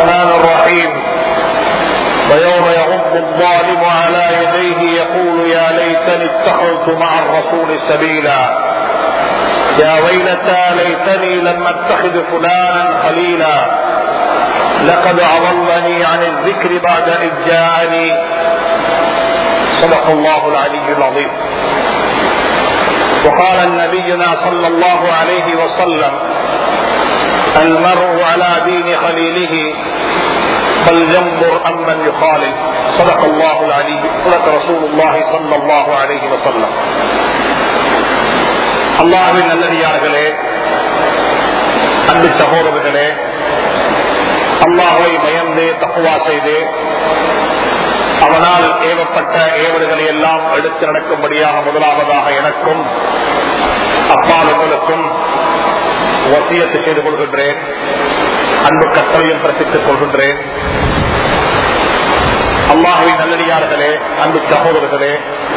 الرحمن الرحيم ويوم يغض الظالم على يديه يقول يا ليتني اتخذت مع الرسول سبيلا يا ويلتى ليتني لم اتخذ فلانا خليلا لقد اضلني عن الذكر بعد اذ جاءني صدق الله العلي العظيم وقال نبينا صلى الله عليه وسلم المرء على دين خليله فلينظر أمن يخالف صدق الله العلي صدق رسول الله صلى الله عليه وسلم அல்லாஹின் நல்லடியார்களே அன்பு சகோதரர்களே அல்லாஹை பயந்து தப்புவா செய்து அவனால் ஏவப்பட்ட ஏவல்களை எல்லாம் எடுத்து நடக்கும்படியாக முதலாவதாக எனக்கும் அப்பாலுங்களுக்கும் வசியத்து செய்து கொள்கின்றேன் அன்பு கட்டளையும் பிரசித்துக் கொள்கின்றேன் அல்லாஹுவின் நல்லடியார்களே அன்பு சகோதரர்களே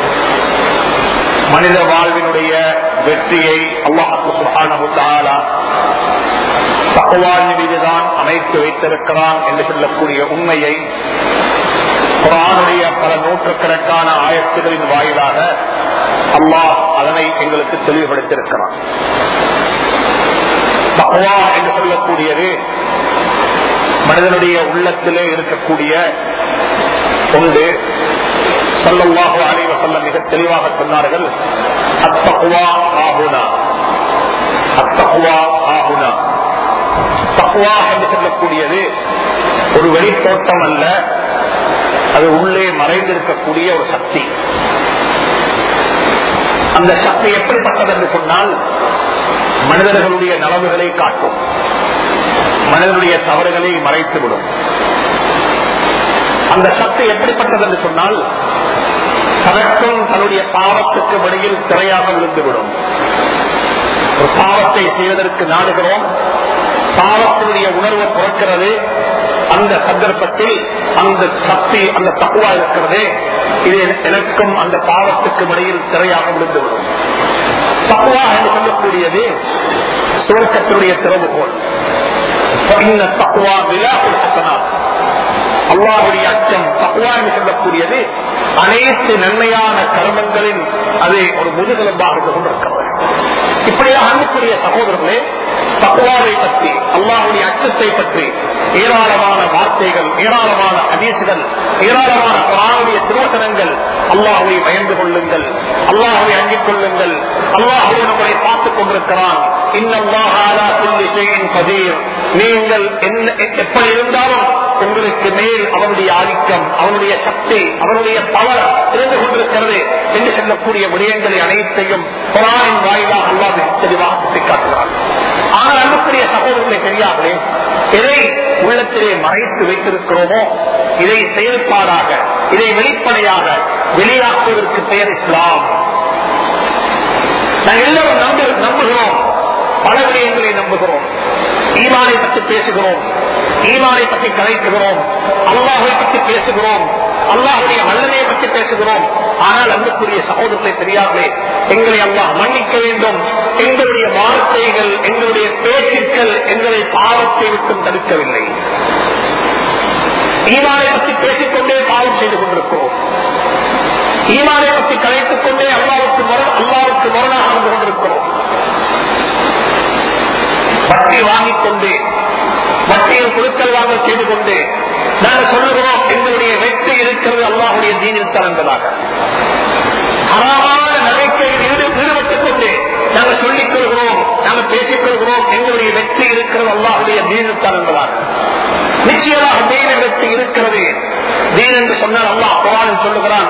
மனித வாழ்வினுடைய வெற்றியை அல்லாஹு சுகானா தக்குவான் மீதுதான் அமைத்து வைத்திருக்கிறான் என்று சொல்லக்கூடிய உண்மையை குரானுடைய பல நூற்றுக்கணக்கான ஆயத்துகளின் வாயிலாக அல்லாஹ் அதனை எங்களுக்கு தெளிவுபடுத்தியிருக்கிறான் தக்குவா என்று சொல்லக்கூடியது மனிதனுடைய உள்ளத்திலே இருக்கக்கூடிய ஒன்று சொல்லல்லாஹு அலைவ சொல்ல மிக தெளிவாக சொன்னார்கள் அத்தகுவா ஆகுனா அத்தகுவா ஆகுனா தக்குவா என்று சொல்லக்கூடியது ஒரு வெளித்தோட்டம் அல்ல அது உள்ளே மறைந்திருக்கக்கூடிய ஒரு சக்தி அந்த சக்தி எப்படிப்பட்டது என்று சொன்னால் மனிதர்களுடைய நலவுகளை காட்டும் மனிதனுடைய தவறுகளை மறைத்துவிடும் அந்த சக்தி எப்படிப்பட்டது என்று சொன்னால் தனக்கும் தன்னுடைய பாவத்துக்கு வழியில் திரையாக விழுந்துவிடும் ஒரு பாவத்தை செய்வதற்கு நாடுகிறோம் பாவத்தினுடைய உணர்வு பிறக்கிறது அந்த சந்தர்ப்பத்தில் அந்த சக்தி அந்த தக்குவா இருக்கிறது இது எனக்கும் அந்த பாவத்துக்கு இடையில் திரையாக விழுந்துவிடும் தக்குவா என்று சொல்லக்கூடியது சுவர்க்கத்தினுடைய திறவுகோள் தக்குவா விழாக்குள் சத்தனா அல்லாவுடைய அச்சம் தக்குவா என்று சொல்லக்கூடியது அனைத்து நன்மையான கர்மங்களின் அதை ஒரு முதுகெலும்பாக கொண்டிருக்கிறது இப்படியாக அன்புக்குரிய சகோதரர்களே தக்குவாவை பற்றி அல்லாவுடைய அச்சத்தை பற்றி ஏராளமான வார்த்தைகள் ஏராளமான அதீசுகள் ஏராளமான குரானுடைய திருவசனங்கள் அல்லாஹுவை பயந்து கொள்ளுங்கள் அல்லாஹுவை அங்கிக் கொள்ளுங்கள் அல்லாஹுவை நம்மளை பார்த்துக் கொண்டிருக்கிறான் நீங்கள் என்ன எப்படி இருந்தாலும் உங்களுக்கு மேல் அவனுடைய ஆதிக்கம் அவனுடைய சக்தி அவனுடைய பவர் இருந்து கொண்டிருக்கிறது என்று சொல்லக்கூடிய விடயங்களை அனைத்தையும் குரானின் வாயிலாக அல்லாது தெளிவாக சுட்டிக்காட்டுகிறார் ஆனால் அன்புக்குரிய சகோதரர்களை தெரியாமலே எதை உள்ளத்திலே மறைத்து வைத்திருக்கிறோமோ இதை செயல்பாடாக இதை வெளிப்படையாக வெளியாக்குவதற்கு பெயர் இஸ்லாம் நாங்கள் எல்லாரும் நம்பு நம்புகிறோம் பல விடயங்களை நம்புகிறோம் ஈமானை பற்றி பேசுகிறோம் ஈமானை பற்றி கலைக்குகிறோம் அல்லாஹை பற்றி பேசுகிறோம் அல்லாஹுடைய வல்லமையை பற்றி பேசுகிறோம் ஆனால் அன்புக்குரிய சகோதரத்தை தெரியாமலே எங்களை அல்லாஹ் மன்னிக்க வேண்டும் எங்களுடைய வார்த்தைகள் எங்களுடைய பேச்சுக்கள் எங்களை பாவத்தை விட்டும் தடுக்கவில்லை ஈமானை பற்றி பேசிக்கொண்டே பாவம் செய்து கொண்டிருக்கிறோம் ஈமானை பற்றி கலைத்துக் கொண்டே அல்லாவுக்கு அல்லாவுக்கு மரணாக வந்து கொண்டிருக்கிறோம் வட்டி வாங்கிக் கொண்டு வட்டியில் குழுக்கள் வாங்க செய்து கொண்டு நாங்கள் சொல்லுகிறோம் எங்களுடைய வெற்றி இருக்கிறது அல்லாஹுடைய தீனில் தரங்களாக அறமான நகைக்கையில் ஈடுபட்டுக் கொண்டு நாங்கள் சொல்லிக் கொள்கிறோம் நாங்கள் பேசிக் கொள்கிறோம் எங்களுடைய வெற்றி இருக்கிறது அல்லாஹுடைய தீனில் தரங்களாக நிச்சயமாக தீன வெற்றி இருக்கிறது தீன் என்று சொன்னால் அல்லாஹ் குரான் சொல்லுகிறான்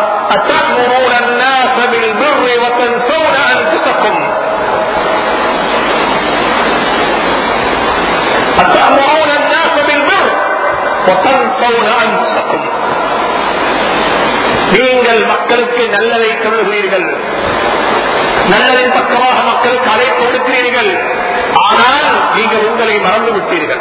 أتأمرون الناس بالبر وتنسون أنفسكم நீங்கள் மக்களுக்கு நல்லதை சொல்லுகிறீர்கள் நல்லதின் பக்கமாக மக்களுக்கு அழைப்பு கொடுக்கிறீர்கள் ஆனால் நீங்கள் உங்களை மறந்து விட்டீர்கள்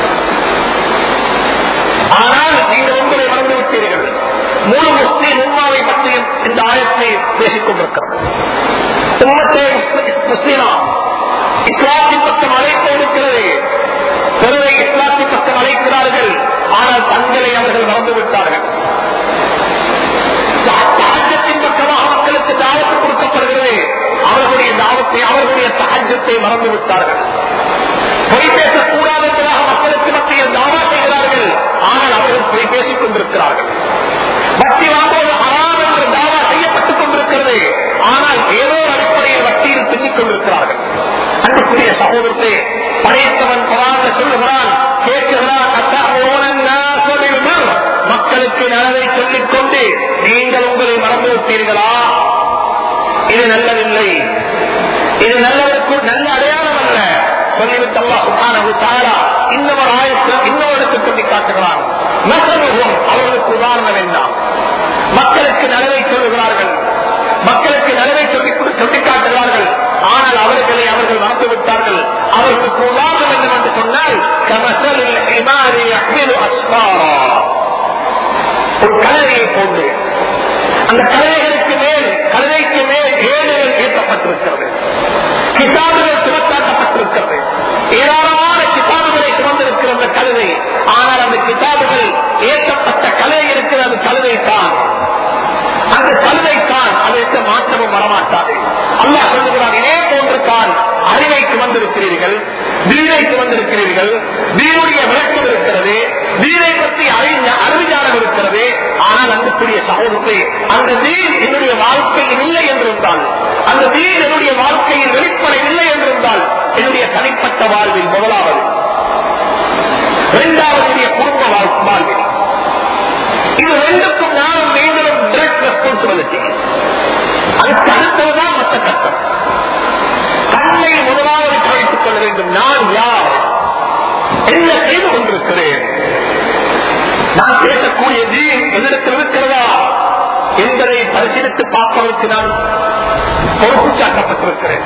ஆனால் நீங்கள் உங்களை மறந்து விட்டீர்கள் மூணு முஸ்லீம் உண்மாவை பற்றியும் இந்த ஆயத்தை பேசிக் கொண்டிருக்கிறது உம்மத்தை முஸ்லீமா இஸ்லாத்தின் பக்கம் அழைப்பு இருக்கிறது பிறரை இஸ்லாத்தின் பக்கம் அழைக்கிறார்கள் அவர்களுடைய சகஜத்தை மறந்து விட்டார்கள் பொய் பேசக்கூடாது என்பதாக மக்களுக்கு மத்தியில் தாவா செய்கிறார்கள் ஆனால் அவர்கள் பொய் பேசிக் கொண்டிருக்கிறார்கள் வட்டி வாங்குவது ஹராம் என்று தாவா செய்யப்பட்டுக் கொண்டிருக்கிறது ஆனால் ஏதோ அடிப்படையில் வட்டியில் பின்னிக் கொண்டிருக்கிறார்கள் அன்புக்குரிய சகோதரத்தை படைத்தவன் குரான் சொல்லுகிறான் கேட்கிறான் மக்களுக்கு நலவை சொல்லிக் கொண்டு நீங்கள் உங்களை மறந்து விட்டீர்களா இது நல்லதில்லை இது நல்லதற்கு நல்ல அடையாளம் அல்ல சொல்லிவிட்டு அல்லாஹ் சுப்ஹானஹு தஆலா இன்னொரு ஆயத்தில் இன்னொரு இடத்தில் சொல்லி காட்டுகிறான் மசலுகும் அவர்களுக்கு உதாரணம் என்ன மக்களுக்கு நலவை சொல்லுகிறார்கள் மக்களுக்கு நலவை சொல்லி சொல்லிக் காட்டுகிறார்கள் ஆனால் அவர்களை அவர்கள் மறந்து விட்டார்கள் அவர்களுக்கு உதாரணம் என்னவென்று சொன்னால் கமசலில் ஹிமாரி யஹ்மிலு அஸ்ஃபாரா ஒரு கலரையை போன்று அந்த கலரைகளுக்கு மேல் கலரைக்கு மேல் ஏடுகள் ஏற்றப்பட்டிருக்கிறது கிதாபுகள் சுமத்தாக்கப்பட்டிருக்கிறது ஏராளமான கிதாபுகளை சுமந்திருக்கிற அந்த கழுதை ஆனால் அந்த கிதாபுகள் ஏற்றப்பட்ட கலை இருக்கிற அந்த கழுதை தான் அந்த கழுதை தான் அதற்கு மாற்றமும் வரமாட்டாது அல்லாஹ் சொல்லுகிறார் இதே போன்று தான் அறிவை சுமந்திருக்கிறீர்கள் வீரை சுமந்திருக்கிறீர்கள் வீருடைய விளக்கம் இருக்கிறது வீரை பற்றி அறிஞ- அறிவிஞானம் இருக்கிறது ஆனால் அன்புக்குரிய சகோதரத்தை அந்த வீர் என்னுடைய வாழ்க்கையில் இல்லை என்றிருந்தால் அந்த வீர் என்னுடைய வாழ்க்கையில் வெளிப்படை இல்லை என்றிருந்தால் என்னுடைய தனிப்பட்ட வாழ்வில் முதலாவது இரண்டாவது என்னுடைய குடும்ப வாழ்- வாழ்வில் இது ரெண்டுக்கும் நானும் நீங்களும் டிரெக்ட் ரெஸ்பான்சிபிலிட்டி அதுக்கு அடுத்ததுதான் மற்ற கட்டம் தன்னை முதலாவது கவனித்துக் கொள்ள வேண்டும் நான் யார் என்ன செய்து கொண்டிருக்கிறேன் நான் பேசக்கூடிய தீன் என்னிடத்தில் இருக்கிறதா என்பதை பரிசீலித்து பார்ப்பதற்கு நான் பொறுப்பு சாட்டப்பட்டிருக்கிறேன்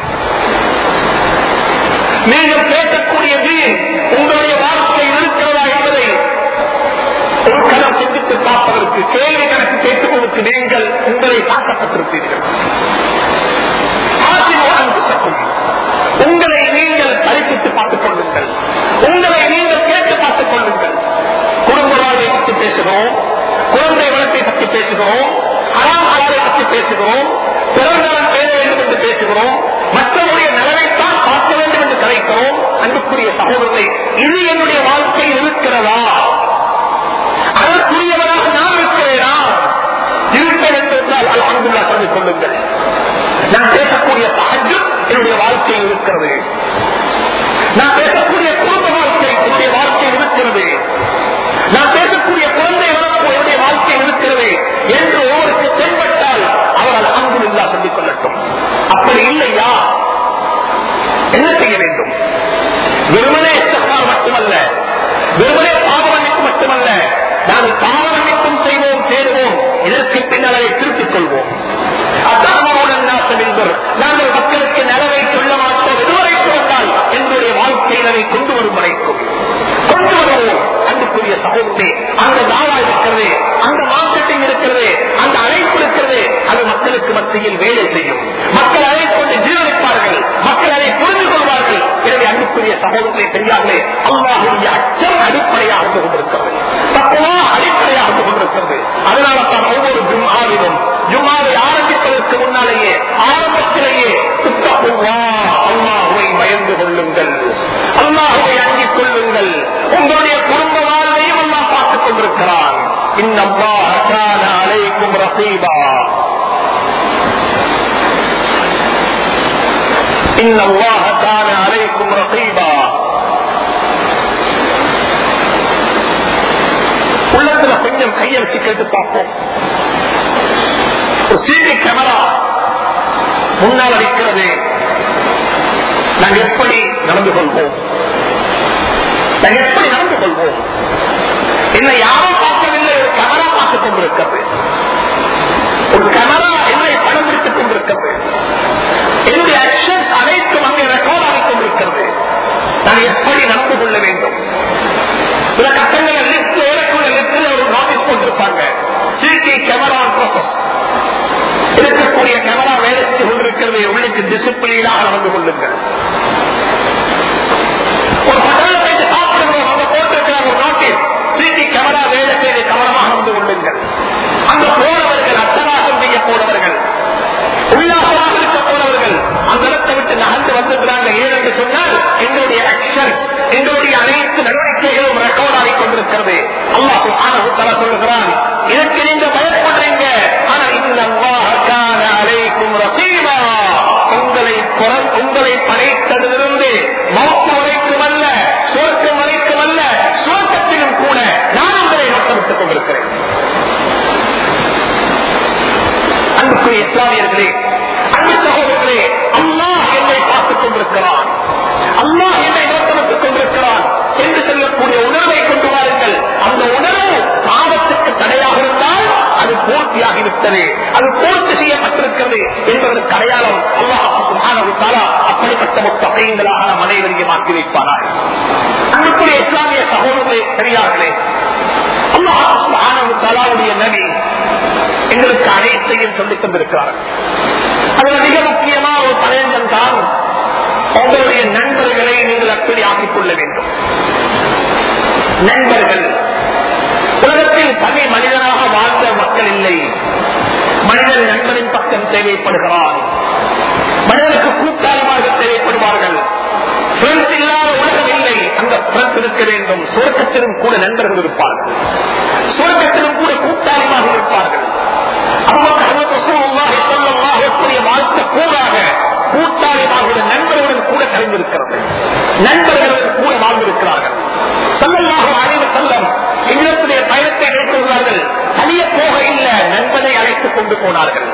நீங்கள் பேசக்கூடிய தீன் உங்களுடைய வாழ்க்கையில் இருக்கிறதா என்பதை ஒரு கலம் சிந்தித்து பார்ப்பதற்கு கேள்வி கணக்கு கேட்டுக்கொடுத்து நீங்கள் உங்களை தாக்கப்பட்டிருப்பீர்கள் ஆசிர்வாதம் புத்தகம். உங்களை நீங்கள் பரிசித்து பார்த்துக் கொள்ளுங்கள் உங்களை நீங்கள் கேட்டு பார்த்துக் கொள்ளுங்கள் குடும்ப வாழ்வை பற்றி பேசுகிறோம் குழந்தை வளத்தை பற்றி பேசுகிறோம் ஹராம் ஹலாலை பற்றி பேசுகிறோம் பிறந்தால் பேர வேண்டும் என்று பேசுகிறோம் மற்றவருடைய நலனைத்தான் பார்க்க வேண்டும் என்று கலைக்கிறோம் அன்புக்குரிய சகோதரர்களை இது என்னுடைய வாழ்க்கையில் இருக்கிறதா அதற்குரியவராக நான் இருக்கிறேனா இருப்பேன் என்றால் அல்ஹம்துல்லா சொல்லிக் கொள்ளுங்கள் நான் பேசக்கூடிய தகஜு என்னுடைய வாழ்க்கையில் இருக்கிறது நான் பேசக்கூடிய குடும்ப வாழ்க்கை என்னுடைய வாழ்க்கையில் இருக்கிறது நான் பேசக்கூடிய குழந்தை வளர்ப்பு என்னுடைய வாழ்க்கையில் இருக்கிறது என்று ஒருவருக்கு தென்பட்டால் அவர் அல்ஹம்துல்லா சொல்லிக் கொள்ளட்டும் அப்படி இல்லையா என்ன செய்ய வேண்டும் வெறுமனே இஸ்திக்பார் மட்டுமல்ல வெறுமனே பாவமன்னிப்பு மட்டுமல்ல நாங்கள் பாவமன்னிப்பும் செய்வோம் சேருவோம் இதற்கு பின்னால் அதை திருத்திக் கொள்வோம் அத்தாமவுடன் நாசம் என்பர் நாங்கள் மக்களுக்கு நலவை சொல்ல மாட்டோம் எதுவரைக்கும் வந்தால் எங்களுடைய வாழ்க்கையில் அதை கொண்டு வரும் வரைக்கும் கொண்டு வருவோம் அன்புக்குரிய சகோதரே அந்த தாவா இருக்கிறது அந்த மார்க்கெட்டிங் இருக்கிறது அந்த அழைப்பு இருக்கிறது அது மக்களுக்கு மத்தியில் வேலை செய்யும் மக்கள் அதை கொண்டு ஜீவனிப்பார்கள் மக்கள் அதை புரிந்து கொள்வார்கள் எனவே அன்புக்குரிய சகோதரத்தை தெரியாமலே அல்லாஹுடைய அச்சம் அடிப்படையாக இருந்து கொண்டிருக்கிறது தப்புவா அடிப்படையாக இருந்து கொண்டிருக்கிறது அதனால தான் ஒவ்வொரு ஜும்மாவிலும் ஜும்மாவை ஆரம்பிப்பதற்கு முன்னாலேயே ஆரம்பத்திலேயே துத்தப்புவா அல்லாஹுவை பயந்து கொள்ளுங்கள் அல்லாஹுவை அங்கிக் கொள்ளுங்கள் உங்களுடைய குடும்ப வாழ்வையும் அல்லாஹ் பார்த்துக் கொண்டிருக்கிறான் இன்னல்லாஹ கான அலைக்கும் ரசீபா إن الله كان عليكم رقيبا உள்ளத்துல கொஞ்சம் கையை வச்சு கேட்டு பார்ப்போம் ஒரு சிடி கேமரா முன்னால் இருக்கிறது நாங்கள் எப்படி நடந்து கொள்வோம் நாங்கள் எப்படி நடந்து கொள்வோம் என்னை யாரும் பார்க்கவில்லை ஒரு கேமரா பார்த்துக் கொண்டிருக்கிறது ஒரு கேமரா என்னை படம் பிடித்துக் கொண்டிருக்கிறது என்னுடைய ஆக்ஷன்ஸ் அனைத்தும் அங்கே ரெக்கார்ட் ஆகிக் கொண்டிருக்கிறது நான் எப்படி நடந்து கொள்ள வேண்டும் சில கட்டங்களில் லிஸ்ட் ஏறக்குள்ள லிஸ்டில் ஒரு நோட்டீஸ் போட்டிருப்பாங்க சிடி கேமரா ப்ரோசஸ் இருக்கக்கூடிய கேமரா வேலை செய்து கொண்டிருக்கிறது உள்ளுக்கு டிசிப்ளினாக நடந்து கொள்ளுங்கள் ஒரு ஹோட்டலில் போயிட்டு சாப்பிடுகிறோம் அங்க போட்டிருக்கிற ஒரு நோட்டீஸ் சிடி கேமரா வேலை செய்து கவனமாக நடந்து கொள்ளுங்கள் அங்க போனவர்கள் அட்டகாசம் செய்ய போனவர்கள் உல்லாசமாக இருக்க போனவர்கள் அந்த இடத்தை விட்டு எங்களுடைய அனைத்து நடவடிக்கைகளும் ரெக்கார்ட் ஆகிக் கொண்டிருக்கிறது அல்லாஹ் ஆனவத்தால சொல்லுகிறான் இதற்கு நீங்க பயப்படுறீங்க ஆனா இந்த அல்லாஹான அலைக்கும் ரசீமா உங்களை புற- உங்களை படைத்ததிலிருந்து மௌத்து வரைக்கும் அல்ல சுவர்க்கம் வரைக்கும் அல்ல சுவர்க்கத்திலும் கூட நான் உங்களை நோட்டமிட்டுக் கொண்டிருக்கிறேன் அன்புக்குரிய இஸ்லாமியர்களே அன்பு சகோதரர்களே அல்லாஹ் என்னை பார்த்துக் கொண்டிருக்கிறான் அல்லாஹ் என்னை நோட்டமிட்டுக் கொண்டிருக்கிறான் என்று சொல்லக்கூடிய உணர்வை கொண்டு வாருங்கள் அந்த உணர்வு பாவத்துக்கு தடையாக இருந்தால் அது பூர்த்தியாகிவிட்டது அது பூர்த்தி செய்யப்பட்டிருக்கிறது என்பதற்கு அடையாளம் அல்லாஹ் சுப்ஹானஹு தஆலா அப்படிப்பட்ட முத்தகைங்களாக நம் அனைவரையும் மாற்றி வைப்பார்கள் அன்புக்குரிய இஸ்லாமிய சகோதரர்களே பெரியார்களே அல்லாஹ் சுப்ஹானஹு தஆலாவுடைய நபி எங்களுக்கு அனைத்தையும் சொல்லித் தந்திருக்கிறார்கள் அதுல மிக முக்கியமான ஒரு தலையங்கம் தான் உங்களுடைய நண்பர்களை நீங்கள் அப்படி ஆக்கிக் கொள்ள வேண்டும் நண்பர்கள் உலகத்தில் தனி மனிதனாக வாழ்ந்த மக்கள் இல்லை மனிதன் நண்பரின் பக்கம் தேவைப்படுகிறார் மனிதனுக்கு கூட்டாளிமார்கள் தேவைப்படுவார்கள் Friends இல்லாத உலகம் இல்லை அந்த ஃப்ரெண்ட்ஸ் இருக்க வேண்டும் சுரக்கத்திலும் கூட நண்பர்கள் இருப்பார்கள் சுரக்கத்திலும் கூட கூட்டாளிமாக இருப்பார்கள் அவர்களுடைய வாழ்க்கை கூடாக கூட்டாளிமாக நண்பர்களுடன் கூட கலந்திருக்கிறது நண்பர்களுடன் கூட வாழ்ந்திருக்கிறார்கள் சொல்லமாக அனைவர் செல்லம் எங்களுடைய பயணத்தை மேற்கொள்வார்கள் தனிய போக இல்ல நண்பனை அழைத்துக் கொண்டு போனார்கள்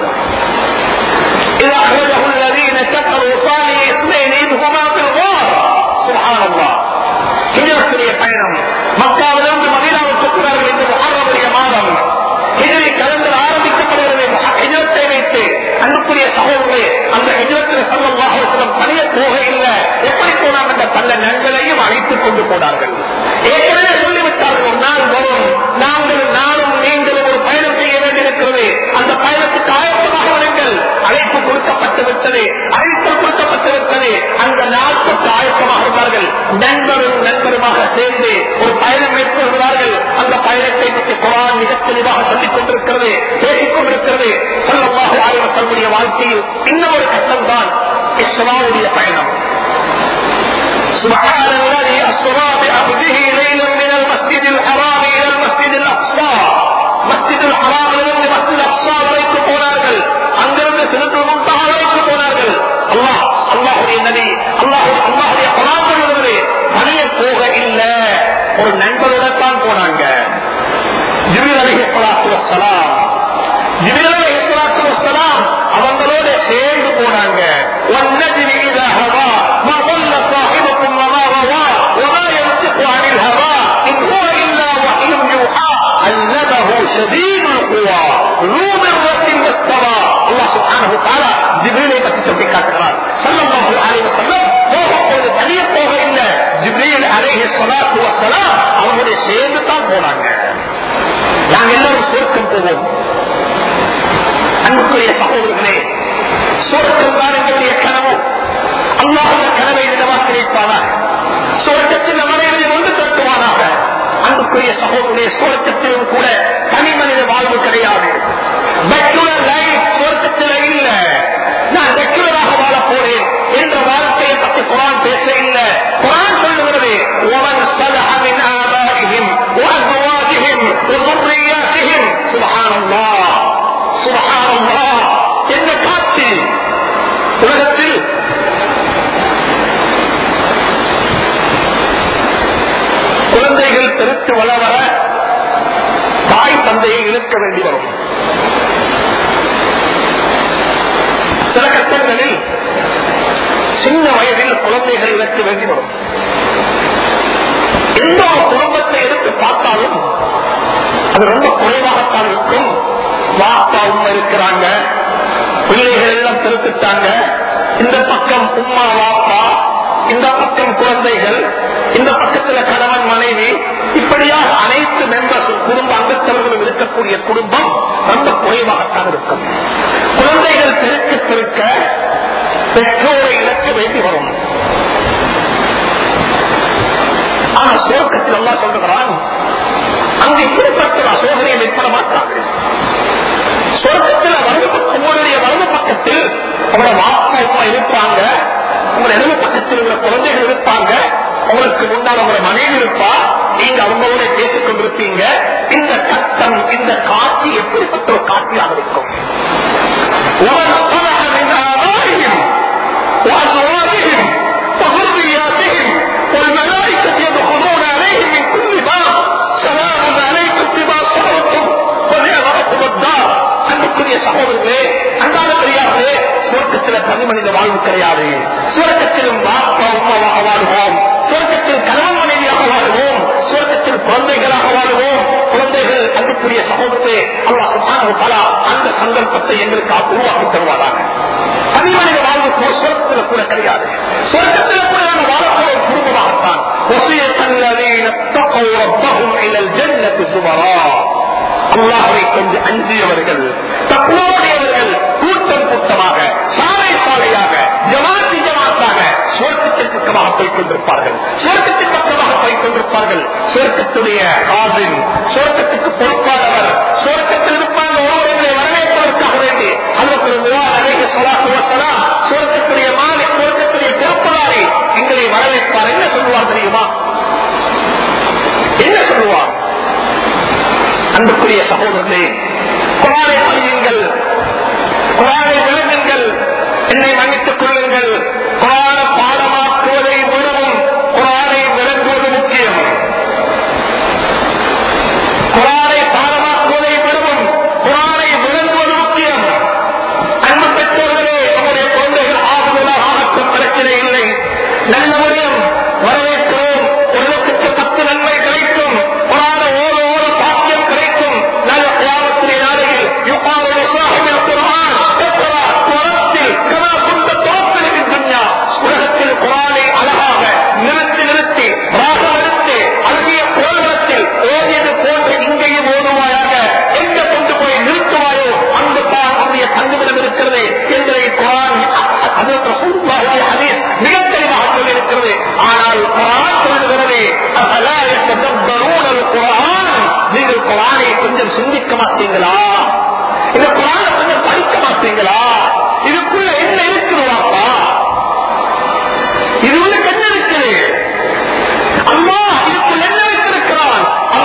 إذا أخرجه الذين كفروا ثاني اثنين إذ هما في الغار سبحان الله ஹிஜரத்துடைய பயணம் மக்காவிலிருந்து மதீனாவுக்கு போனார்கள் என்று முகர்றவுடைய மாதம் ஹிஜரை கலந்து ஆரம்பிக்கப்படுகிறது ஹிஜரத்தை வைத்து அன்புக்குரிய சகோதரே அந்த ஹிஜரத்தில் சல்லல்லாஹுலம் தனிய போக இல்லை எப்படி போனாங்க என்ற பல நண்பர்களையும் அழைத்துக் கொண்டு போனார்கள் ஏற்கனவே சொல்லிவிட்டார்கள் ஒரு நாள் வரும் நாங்கள் நானும் நீங்களும் ஒரு பயணம் செய்ய வேண்டியிருக்கிறது அந்த பயணத்துக்கு ஆயத்தமாக வருங்கள் அழைப்பு கொடுக்கப்பட்டு விட்டது அழைப்பு கொடுக்கப்பட்டு விட்டது அந்த நாட்களுக்கு ஆயத்தமாக இருந்தார்கள் நண்பரும் நண்பருமாக சேர்ந்து ஒரு பயணம் மேற்கொள்கிறார்கள் அந்த பயணத்தை பற்றி குரான் மிக தெளிவாக சொல்லிக் கொண்டிருக்கிறது பேசிக் கொண்டிருக்கிறது சொல்லமாக ஆய்வர் தன்னுடைய வாழ்க்கையில் இன்னும் ஒரு கட்டம் தான் இஸ்லாவுடைய பயணம் سبحان الذي أسرى بعبده ليلا من المسجد الحرام إلى المسجد الأقصى مسجد الحرام இருந்து مسجد الأقصى வரைக்கும் போனார்கள் அங்கிருந்து சிறுத்து முன்தாக வரைக்கும் போனார்கள் அல்லாஹ் அல்லாஹுடைய நபி அல்லாஹ் அல்லாஹுடைய குரான் சொல்லுகிறது தனியே போக இல்ல ஒரு நண்பருடன் தான் போனாங்க ஜிபில் அலி சலாத்து வசலாம் ஜிபில் அலி சலாத்து வசலாம் அவங்களோட சேர்ந்து போனாங்க والنجم إذا هوى ما ضل صاحبكم وما روى وما ينطق عن الهوى إن هو إلا وحي يوحى علمه شديد القوى ذو مرة واستوى الله سبحانه وتعالى جبريل பற்றி சொல்லி காட்டுகிறார் சல்லல்லாஹு அலைஹி வஸல்லம் போகும்போது தனியே போக இல்லை ஜிப்ரீல் அலைஹி ஸலாத்து வஸலாம் அவங்களுடைய சேர்ந்து தான் போனாங்க நாங்க எல்லாரும் சொர்க்கம் போவோம் அன்புக்குரிய சகோதரர்களே சொர்க்கம் தான் எங்களுடைய கனவு அல்லாஹுடைய கனவை நிலவாக்கி வைப்பானாக சொர்க்கத்தில் மனைவியை ஒன்று தட்டுவானாக அன்புக்குரிய சகோதரே சொர்க்கத்திலும் கூட தனி மனித வாழ்வு கிடையாது பெச்சுலர் லைஃப் சொர்க்கத்தில் இல்ல நான் பெச்சுலராக வாழ போறேன் என்ற வாழ்க்கையை பற்றி குரான் பேச இல்லை குரான் சொல்லுகிறது ومن صلح من آبائهم وأزواجهم وذرياتهم سبحان الله سبحان الله என்ன காட்சி உலகத்தில் குழந்தைகள் பெருத்து வளர தாய் தந்தையை இழுக்க வேண்டி வரும் சில கட்டங்களில் சின்ன வயதில் குழந்தைகள் இழக்க வேண்டி வரும் எந்த ஒரு குடும்பத்தை எடுத்து பார்த்தாலும் அது ரொம்ப குறைவாகத்தான் இருக்கும் வாப்பா உண்மை இருக்கிறாங்க பிள்ளைகள் எல்லாம் திருப்பிட்டாங்க இந்த பக்கம் உம்மா வாப்பா இந்த பக்கம் குழந்தைகள் இந்த பக்கத்துல கணவன் மனைவி இப்படியாக அனைத்து மெம்பர்ஸ் குடும்ப அங்கத்தவர்களும் இருக்கக்கூடிய குடும்பம் ரொம்ப குறைவாகத்தான் இருக்கும் குழந்தைகள் திருக்க திருக்க பெற்றோரை இழக்க வேண்டி வரும் ஆனா சுவர்க்கத்தில் எல்லாம் சொல்லுகிறான் அங்கு இப்படிப்பட்ட சோதனையை மேற்பட மாட்டார்கள் சொர்க்கத்தில் வலது பக்கம் உங்களுடைய வலது பக்கத்தில் உங்களோட வாப்பா அம்மா இருப்பாங்க உங்களோட இடது பக்கத்தில் உள்ள குழந்தைகள் இருப்பாங்க உங்களுக்கு முன்னால் உங்களோட மனைவி இருப்பா நீங்க அவங்களோட பேசிக் கொண்டிருப்பீங்க இந்த கட்டம் இந்த காட்சி எப்படிப்பட்ட ஒரு காட்சியாக இருக்கும் ومن صلح من آبائهم وأزواجهم وذرياتهم والملائكة يدخلون عليهم من كل باب سلام عليكم بما صبرتم ونعم عقب الدار அன்புக்குரிய சகோதரர்களே அன்றாட பெரியார்களே சுவர்க்கத்தில் தனி மனித வாழ்வு கிடையாது சுவர்க்கத்திலும் பாப்பா உமாவாக வாழ்வோம் சுவர்க்கத்தில் கணவன் மனைவியாக வாழ்வோம் சுவர்க்கத்தில் குழந்தைகளாக வாழ்வோம் குழந்தைகள் அன்புக்குரிய சகோதரத்தை அல்லா சுபான பலா அந்த சந்தர்ப்பத்தை எங்களுக்கு உருவாக்கி தருவாராக தனி மனித வாழ்வு கூட சுவர்க்கத்தில் கூட கிடையாது சுவர்க்கத்தில் கூட நம்ம வாழக்கூடிய ஒரு குடும்பமாகத்தான் وصية الذين اتقوا ربهم إلى الجنة زمرا அல்லாஹை கொண்டு அஞ்சியவர்கள் தப்புவடையவர்கள் கூட்டம் கூட்டமாக சாலை சாலையாக ஜமாத்தி ஜமாத்தாக சுவர்க்கத்தின் பக்கமாக போய் கொண்டிருப்பார்கள் சுவர்க்கத்தின் பக்கமாக போய் கொண்டிருப்பார்கள் சுவர்க்கத்துடைய காதின் சுவர்க்கத்துக்கு பொறுப்பாளவர் சுவர்க்கத்தில் இருப்பாங்க ஒருவர்களை வரவேற்பதற்காக வேண்டி அதற்கு அநேக சொலாக்குவசலாம் சுவர்க்கத்துடைய மாலை சுவர்க்கத்துடைய பொறுப்பாளரை எங்களை வரவேற்பார் என்ன சொல்லுவார் தெரியுமா என்ன சொல்லுவார் அன்புக்குரிய சகோதரர்களே குரானை படியுங்கள் குரானை விளங்குங்கள் என்னை மன்னித்துக் கொள்ளுங்கள் குரான பாடமாக்குவதை விடவும் குரானை விளங்குவது முக்கியம் குரானை பாடமாக்குவதை விடவும் குரானை விளங்குவது முக்கியம் அன்பு பெற்றோர்களே நம்முடைய குழந்தைகள் ஆகுவதாக ஆகட்டும் பிரச்சனை இல்லை நல்ல முடியும் வரவேற்கிறோம் ஒரு லட்சத்து பத்து நன்மை கிடைக்கும் குரான ஓட ஓட பாக்கியம் கிடைக்கும் நல்ல கிராமத்திலே நாளையில் யுகாவில் சாஹிபில் குரான் எக்ரா குரத்தில் கமா குந்த தோப்பலின் துன்யா உலகத்தில் குரானை அழகாக நிறுத்தி நிறுத்தி ராக நிறுத்தி அழகிய கோலத்தில் ஓடியது போன்று இங்கேயும் ஓடுவாயாக எங்க கொண்டு போய் நிறுத்துவாயோ அங்கு தான் அவருடைய தங்குமிடம் இருக்கிறது என்பதை குரான் அது ரசூலுல்லாஹி ஹதீஸ் மிக தெளிவாக சொல்லியிருக்கிறது ஆனால் குரான் சொல்லுகிறது அஃபலா யத்ததப்பரூன அல்-குர்ஆன் நீங்கள் குரானை கொஞ்சம் சிந்திக்க மாட்டீங்களா இந்த குரானை கொஞ்சம் படிக்க மாட்டீங்களா இதுக்குள்ள என்ன இருக்குதுவாப்பா இது உள்ள என்ன இருக்குது அம்மா இதுக்குள்ள என்ன வைத்திருக்கிறான்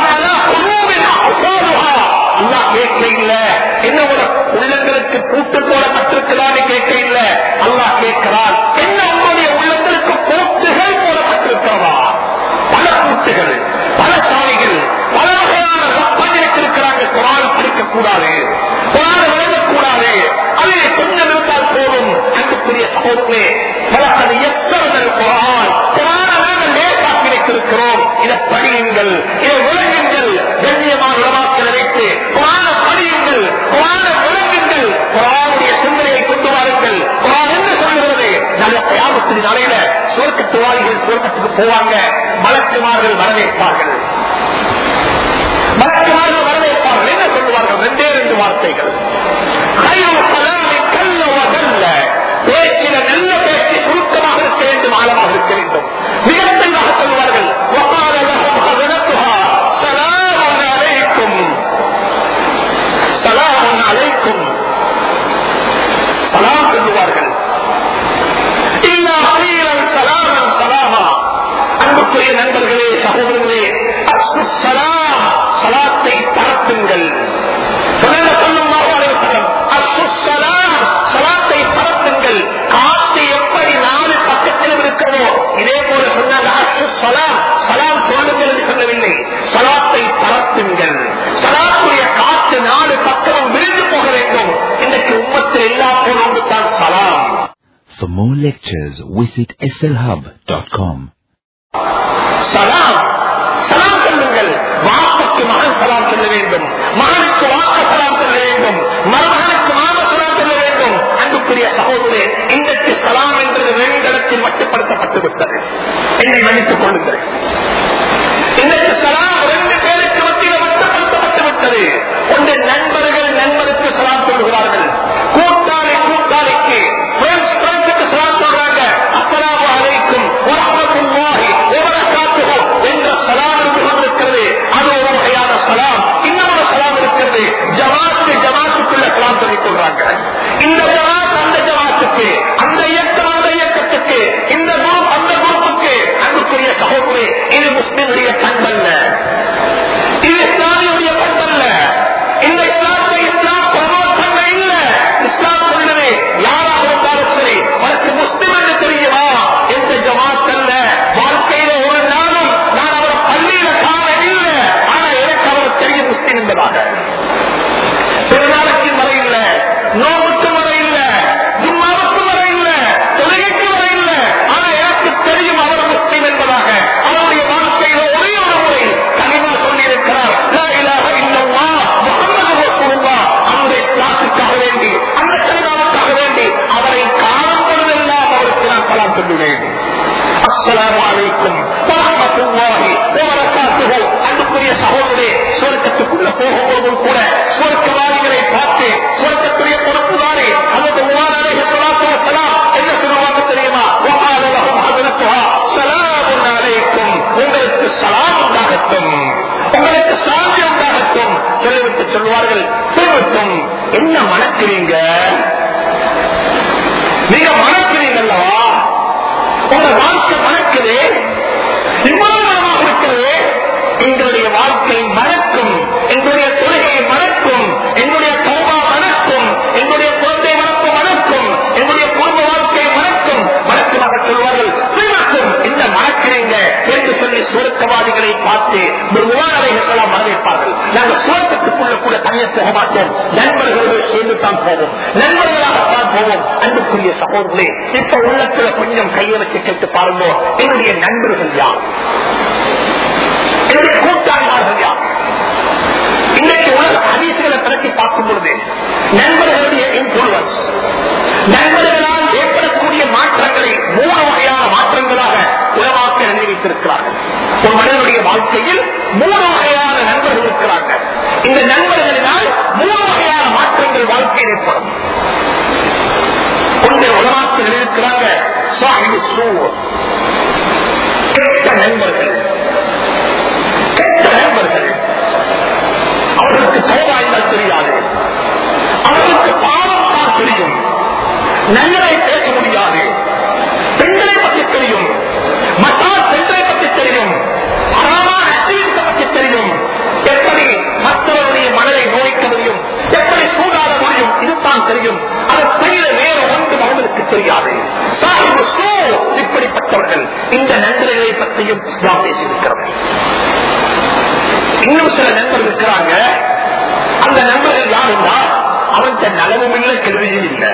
அல்லா கேட்க இல்ல என்ன ஒரு உள்ளங்களுக்கு பூட்டு போட கட்டிருக்கிறான்னு கேட்க இல்ல அல்லா கேட்கிறான் என்ன உங்களுடைய உள்ளங்களுக்கு பூட்டுகள் போடப்பட்டிருக்கிறதா பல பூட்டுகள் பல சாலைகள் பல வகையான ரப்பனை வச்சிருக்கிறாங்க குரான் படிக்கக்கூடாது குரான் விளங்கக்கூடாது அது கொஞ்சம் இருந்தால் போதும் அன்புக்குரிய சகோதரே பலகது எத்தனை குரான் குரான நாங்கள் லேசாக்கி வைத்திருக்கிறோம் இதை படியுங்கள் இதை விளங்குங்கள் கண்ணியமான உலமாக்களை வைத்து குரான படியுங்கள் குரான விளங்குங்கள் குரானுடைய சிந்தனையை கொண்டு வாருங்கள் குரான் என்ன சொல்கிறது நல்ல கிராமத்தின் நாளையில சுவர்க்கத்து வாரிகள் சுவர்க்கத்துக்கு போவாங்க மலக்குமார்கள் வரவேற்பார்கள் மலக்குமார்கள் வரவேற்பார்கள் என்ன சொல்லுவார்கள் ரெண்டே ரெண்டு வார்த்தைகள் கையில் கலாமி கல்ல வகல்ல பேச்சில நல்ல பேச்சு சுருக்கமாக இருக்க வேண்டும் ஆழமாக இருக்க வேண்டும் மிக தெளிவாக சொல்வார்கள் وقال لهم خزنتها سلام عليكم سلام عليكم சலாம் சொல்லுவார்கள் இல்லா அலீலன் சலாமன் சலாமா அன்புக்குரிய நண்பர்களே சகோதரர்களே அஸ்து சலாம் சலாத்தை பரப்புங்கள் சொல்லுங்க சொல்லும் மாவாளர் அஸ்து சலாம் சலாத்தை பரப்புங்கள் காற்று எப்படி நாலு பக்கத்திலும் இருக்கிறதோ இதே போல சொன்னாங்க அஸ்து சலாம் சலாம் சொல்லுங்கள் என்று சொல்லவில்லை சலாத்தை பரப்புங்கள் சலாத்துடைய காற்று நாலு பக்கமும் விழுந்து போக வேண்டும் இன்றைக்கு உம்மத்தில் எல்லா போலும் தான் சலாம் For more lectures, visit slhub.com. சலாம் சலாம் சொல்லுங்கள் வாப்புக்கு மகன் சலாம் சொல்ல வேண்டும் மகனுக்கு வாக்க சலாம் சொல்ல வேண்டும் மருமகனுக்கு மாம சலாம் சொல்ல வேண்டும் அன்புக்குரிய சகோதரே இன்றைக்கு சலாம் என்பது ரெண்டு இடத்தில் மட்டுப்படுத்தப்பட்டு விட்டது என்னை மன்னித்துக் கொள்ளுங்கள் இன்றைக்கு சலாம் ரெண்டு பேருக்கு மத்தியில் மட்டுப்படுத்தப்பட்டு விட்டது ஒன்று நண்பர்கள் நண்பருக்கு சலாம் சொல்லுகிறார்கள் கூட்டாளி கூட்டாளிக்கு ஃப்ரெண்ட்ஸ் ஃப்ரெண்ட்ஸுக்கு சலாம் சொல்றாங்க அஸ்ஸலாமு அலைக்கும் வரஹ்மத்துல்லாஹி வபரகாத்துஹு என்ற சலாம் இருந்து கொண்டிருக்கிறது அது ஒரு வகையான சலாம் இன்னொரு சலாம் இருக்கிறது ஜமாத்து ஜமாத்துக்குள்ள சலாம் சொல்லிக் கொள்றாங்க இந்த ஜமாத் அந்த ஜமாத்துக்கு அந்த இயக்கம் அந்த இயக்கத்துக்கு இந்த குரூப் அந்த குரூப்புக்கு அன்புக்குரிய சகோதரர் ஜாதியுடைய பண்பல்ல இந்த இஸ்லாத்தை இஸ்லாம் பிரமோட் பண்ண இல்ல இஸ்லாம் சொல்லுது யாராக இருந்தாலும் சரி உனக்கு முஸ்லிம் என்று தெரியுமா எந்த ஜமாத் அல்ல வாழ்க்கையில ஒரு நாளும் நான் அவரை பள்ளியில காண இல்லை ஆனா எனக்கு அவர் தெரியும் முஸ்லிம் என்பதாக பெருநாளுக்கு வர இல்ல நோவுக்கு வர இல்ல ஜும்மாவுக்கு வர இல்ல தொழுகைக்கு வர இல்ல ஆனா எனக்கு தெரியும் அவர் முஸ்லிம் என்பதாக அவருடைய வாழ்க்கையில ஒரே ஒரு முறை கனிமா சொல்லியிருக்கிறார் லா இலாஹ இல்லல்லாஹ் முஹம்மது ரசூலுல்லாஹ் அந்த இஸ்லாத்துக்காக வேண்டி அந்த கனிமாவுக்காக வேண்டி அவரை காணும் பொழுதெல்லாம் அவருக்கு நான் சலாம் சொல்லுவேன் அஸ்ஸலாமு அலைக்கும் வரஹ்மத்துல்லாஹி வபரகாத்துஹு அன்புக்குரிய சகோதரே சுவர்க்கத்துக்குள்ள போகும்போதும் கூட சுவர்க்கவாதிகளை பார்த்து சுவர்க்கத்துடைய பொறுப்புதானே அல்லது உமான் அலைஹி ஸலாத்து வஸலாம் என்ன சொல்லுவாங்க தெரியுமா வகால லஹும் ஹதரத்துஹா ஸலாமுன் அலைக்கும் உங்களுக்கு சலாம் உண்டாகட்டும் உங்களுக்கு சாந்தி உண்டாகட்டும் சொல்லிவிட்டு சொல்வார்கள் திருவட்டும் என்ன மணக்கிறீங்க நீங்க மணக்கிறீங்க அல்லவா உங்க வாழ்க்கை மணக்குது விமானமாக இருக்கிறது எங்களுடைய வாழ்க்கை மணக்கும் எங்களுடைய தொழுகை மணக்கும் எங்களுடைய கௌபா மணக்கும் எங்களுடைய குழந்தை வளர்ப்பு மணக்கும் எங்களுடைய குடும்ப வாழ்க்கை மணக்கும் மணக்குமாக சொல்வார்கள் மணக்கும் என்ன மணக்கிறீங்க என்று சொல்லி சுருக்கவாதிகளை பார்த்து விமானவைகளெல்லாம் வரவேற்பார்கள் நாங்கள் சுவர்க்கத்துக்குள்ள கூட தனியாக போக மாட்டோம் நண்பர்களோடு சேர்ந்து தான் போவோம் நண்பர்களாகத்தான் போவோம் அன்புக்குரிய சகோதரர்களே இப்ப உள்ளத்துல கொஞ்சம் கையை வச்சு கேட்டு பாருங்க என்னுடைய நண்பர்கள் யார் என்னுடைய கூட்டாளிமார்கள் யார் இன்னைக்கு உலக ஹதீசுகளை பற்றி பார்க்கும் பொழுது நண்பர்களுடைய இன்ஃபுளுவன்ஸ் நண்பர்களால் ஏற்படக்கூடிய மாற்றங்களை மூணு வகையான மாற்றங்களாக உலமாக்க எழுதி வைத்திருக்கிறார்கள் ஒரு மனிதனுடைய வாழ்க்கையில் மூணு வகையான நண்பர்கள் இருக்கிறார்கள் இந்த நண்பர்களினால் மூணு வகையான மாற்றங்கள் வாழ்க்கையில் ஏற்படும் கொஞ்சம் உலமாக்கள் இருக்கிறாங்க சாஹிபு சூர் கெட்ட நண்பர்கள் கெட்ட நண்பர்கள் அவர்களுக்கு சோவாய்ந்தால் தெரியாது அவர்களுக்கு பாவம் தான் தெரியும் நல்லதை பேச முடியாது பெண்களை பற்றி தெரியும் மசால் பெண்களை பற்றி தெரியும் அறமான அசீகத்தை பற்றி தெரியும் எப்படி மற்றவருடைய மனதை நோய்க்க முடியும் எப்படி சூடாட முடியும் இதுதான் தெரியும் அது தவிர வேற ஒன்று அவர்களுக்கு தெரியாது சாஹிபு சோ இப்படிப்பட்டவர்கள் இந்த நண்பர்களை பற்றியும் இஸ்லாம் பேசியிருக்கிறது இன்னும் சில நண்பர்கள் இருக்கிறாங்க அந்த நண்பர்கள் யாருன்னா அவன் நலவும் இல்லை கேள்வியும் இல்லை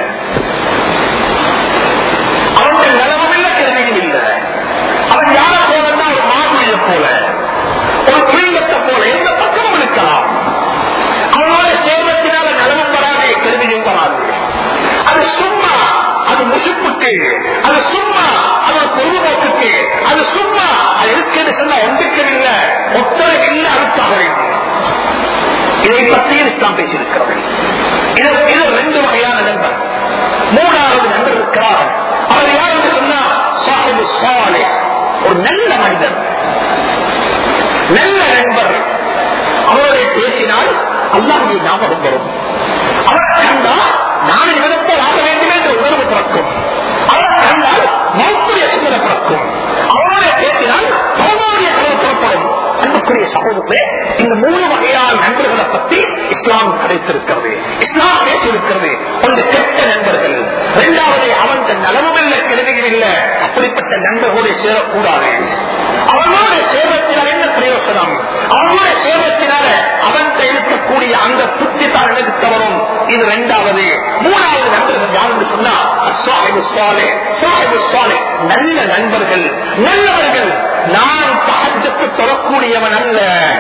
அவன் நலவும் இல்லை கேள்வியும் இல்லை அவன் யார போலன்னா ஒரு மாதுளிய போல ஒரு புலிங்கத்தை போல எந்த பக்கமும் இருக்கலாம் அவனோட சேவத்தினால நலவும் வராது கேள்வியும் வராது அது சும்மா அது முசுப்புக்கு அது சும்மா அது ஒரு பொழுதுபோக்குக்கு அது சும்மா அது இருக்குன்னு சொன்னா ஒன்றுக்கு இல்லை ஒத்தரை இல்லை அதுக்காக வேண்டும் இதை பற்றியும் இஸ்லாம் பேசியிருக்கிறது இது இது ரெண்டு வகையான நண்பர் மூணாவது நண்பர் இருக்கிறார் அவர் யார் என்று சொன்னா சாஹிபு சாலே ஒரு நல்ல மனிதர் நல்ல நண்பர் அவரை பேசினால் அல்லாவுடைய ஞாபகம் வரும் அவர் கண்டா நான் இவரத்தில் ஆக வேண்டும் என்ற உணர்வு பிறக்கும் அவர் கண்டால் மௌத்துடைய சிந்தனை பிறக்கும் அவரோட பேசினால் பௌமாவுடைய கனவு புறப்படும் அன்புக்குரிய சகோதரர்களே இந்த மூணு வகையான நண்பர்களை பற்றி இஸ்லாம் கிடைத்திருக்கிறது இஸ்லாம் பேசியிருக்கிறது ஒன்று கெட்ட நண்பர்கள் இரண்டாவது அவன் நலவும் இல்லை கிழமைகள் இல்லை அப்படிப்பட்ட நண்பர்களோடு சேரக்கூடாது அவனோட சேவத்தினால் என்ன பிரயோசனம் அவனோட சேவத்தினால அவன் இருக்கக்கூடிய அந்த புத்தி தான் எனக்கு தவறும் இது இரண்டாவது மூணாவது நண்பர்கள் யாருன்னு சொன்னா சாஹிபு சாலே சாஹிபு சாலே நல்ல நண்பர்கள் நல்லவர்கள் நான் தகஜத்து தொடக்கூடியவன் அல்ல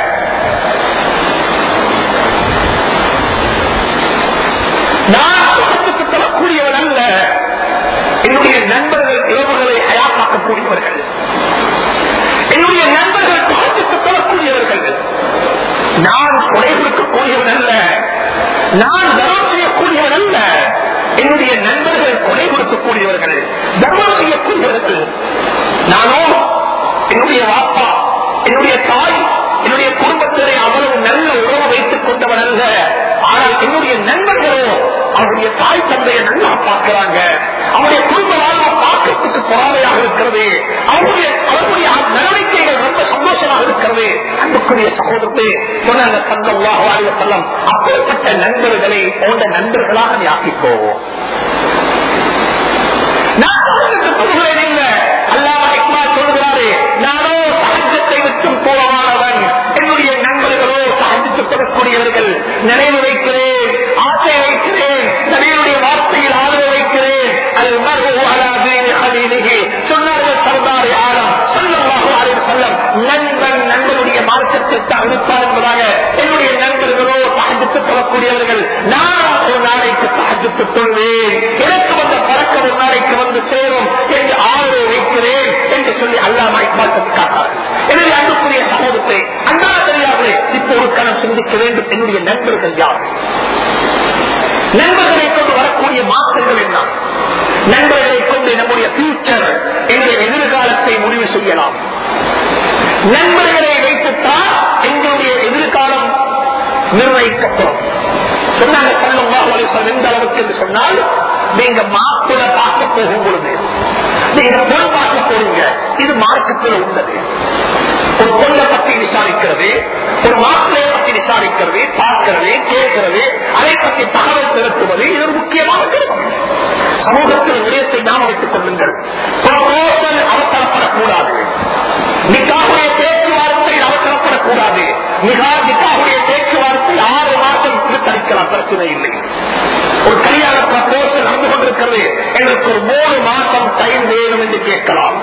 நான் தகஜத்து தொடக்கூடியவன் அல்ல என்னுடைய நண்பர்கள் இரவுகளை அயாக்காக்கக்கூடியவர்கள் என்னுடைய நண்பர்கள் தகஜத்து தொடக்கூடியவர்கள் நான் கொலை கொடுக்கக்கூடியவன் அல்ல நான் தர்மம் செய்யக்கூடியவன் அல்ல என்னுடைய நண்பர்கள் கொலை கொடுக்கக்கூடியவர்கள் தர்மம் செய்யக்கூடியவர்கள் நானோ என்னுடைய வாப்பா என்னுடைய தாய் என்னுடைய குடும்பத்திலே அவ்வளவு நல்ல உறவு வைத்துக் கொண்டவன் அல்ல ஆனால் என்னுடைய நண்பர்களோ அவருடைய தாய் தந்தையை நல்லா பார்க்கிறாங்க அவருடைய குடும்ப வாழ்வு பார்க்கறதுக்கு பொறாமையாக இருக்கிறது அவருடைய அவருடைய நடவடிக்கைகள் ரொம்ப சந்தோஷமாக இருக்கிறது அன்புக்குரிய சகோதரத்தை சொன்னாங்க சல்லல்லாஹு அலைஹி வஸல்லம் அப்படிப்பட்ட நண்பர்களை போன்ற நண்பர்களாக நீ ஆக்கிக்கோ நான் உங்களுக்கு சொல்கிறேன் இல்ல அல்லாஹ் இக்மால் சொல்கிறாரு நானோ சகஜத்தை விட்டும் தூரமானவன் என்னுடைய நண்பர்களோ சகஜத்து கொடுக்கக்கூடியவர்கள் நினைவு வைக்கிறேன் ஆசை வைக்கிறேன் நபியுடைய வார்த்தையில் ஆதரவு வைக்கிறேன் அது மருகு அலாது அலினிகி சொன்னார்கள் சர்தாரி ஆலம் சொல்லமாக ஆலயம் சொல்லம் நண்பன் நண்பனுடைய மார்க்கத்திற்கு அனுப்பார் என்பதாக என்னுடைய நண்பர்களோ சகஜத்து சொல்லக்கூடியவர்கள் நான் ஒரு நாளைக்கு சகஜத்து சொல்வேன் எனக்கு வந்த பறக்க ஒரு நாளைக்கு வந்து சேரும் என்று ஆதரவு வைக்கிறேன் என்று சொல்லி அல்லாமா இக்பால் சொல்லி காட்டார்கள் எனவே அன்புக்குரிய சமூகத்தை அண்ணா தெரியாதே இப்போ ஒரு கணம் சிந்திக்க வேண்டும் என்னுடைய நண்பர்கள் யார் நண்பர்களை கொண்டு வரக்கூடிய மாற்றங்கள் என்ன நண்பர்களை கொண்டு நம்முடைய ஃபியூச்சர் எங்களுடைய எதிர்காலத்தை முடிவு செய்யலாம் நண்பர்களை வைத்துத்தான் எங்களுடைய எதிர்காலம் நிர்ணயிக்கப்படும் சொன்னாங்க சல்லல்லாஹு அலைஹி வஸல்லம் எந்த அளவுக்கு என்று சொன்னால் நீங்க மாப்பிள பார்க்க போகும் பொழுது நீங்க பொருள் பார்க்க போறீங்க இது மார்க்கத்தில் உள்ளது ஒரு பொண்ணை பற்றி விசாரிக்கிறது ஒரு மாப்பிளையை பற்றி விசாரிக்கிறது பார்க்கிறது கேட்கிறது அதை பற்றி தகவல் திரட்டுவது இது ஒரு முக்கியமான கருவம் சமூகத்தில் விடயத்தை நாம் வைத்துக் கொள்ளுங்கள் proposal அவசரப்படக்கூடாது நிக்காவுடைய பேச்சுவார்த்தை அவசரப்படக்கூடாது நிகா நிக்காவுடைய பேச்சுவார்த்தை ஆறு மாதம் திருத்தளிக்கலாம் பிரச்சனை இல்லை ஒரு கல்யாண ப்ரப்போசல் நடந்து கொண்டிருக்கிறது எங்களுக்கு ஒரு மூணு மாசம் டைம் வேணும் என்று கேட்கலாம்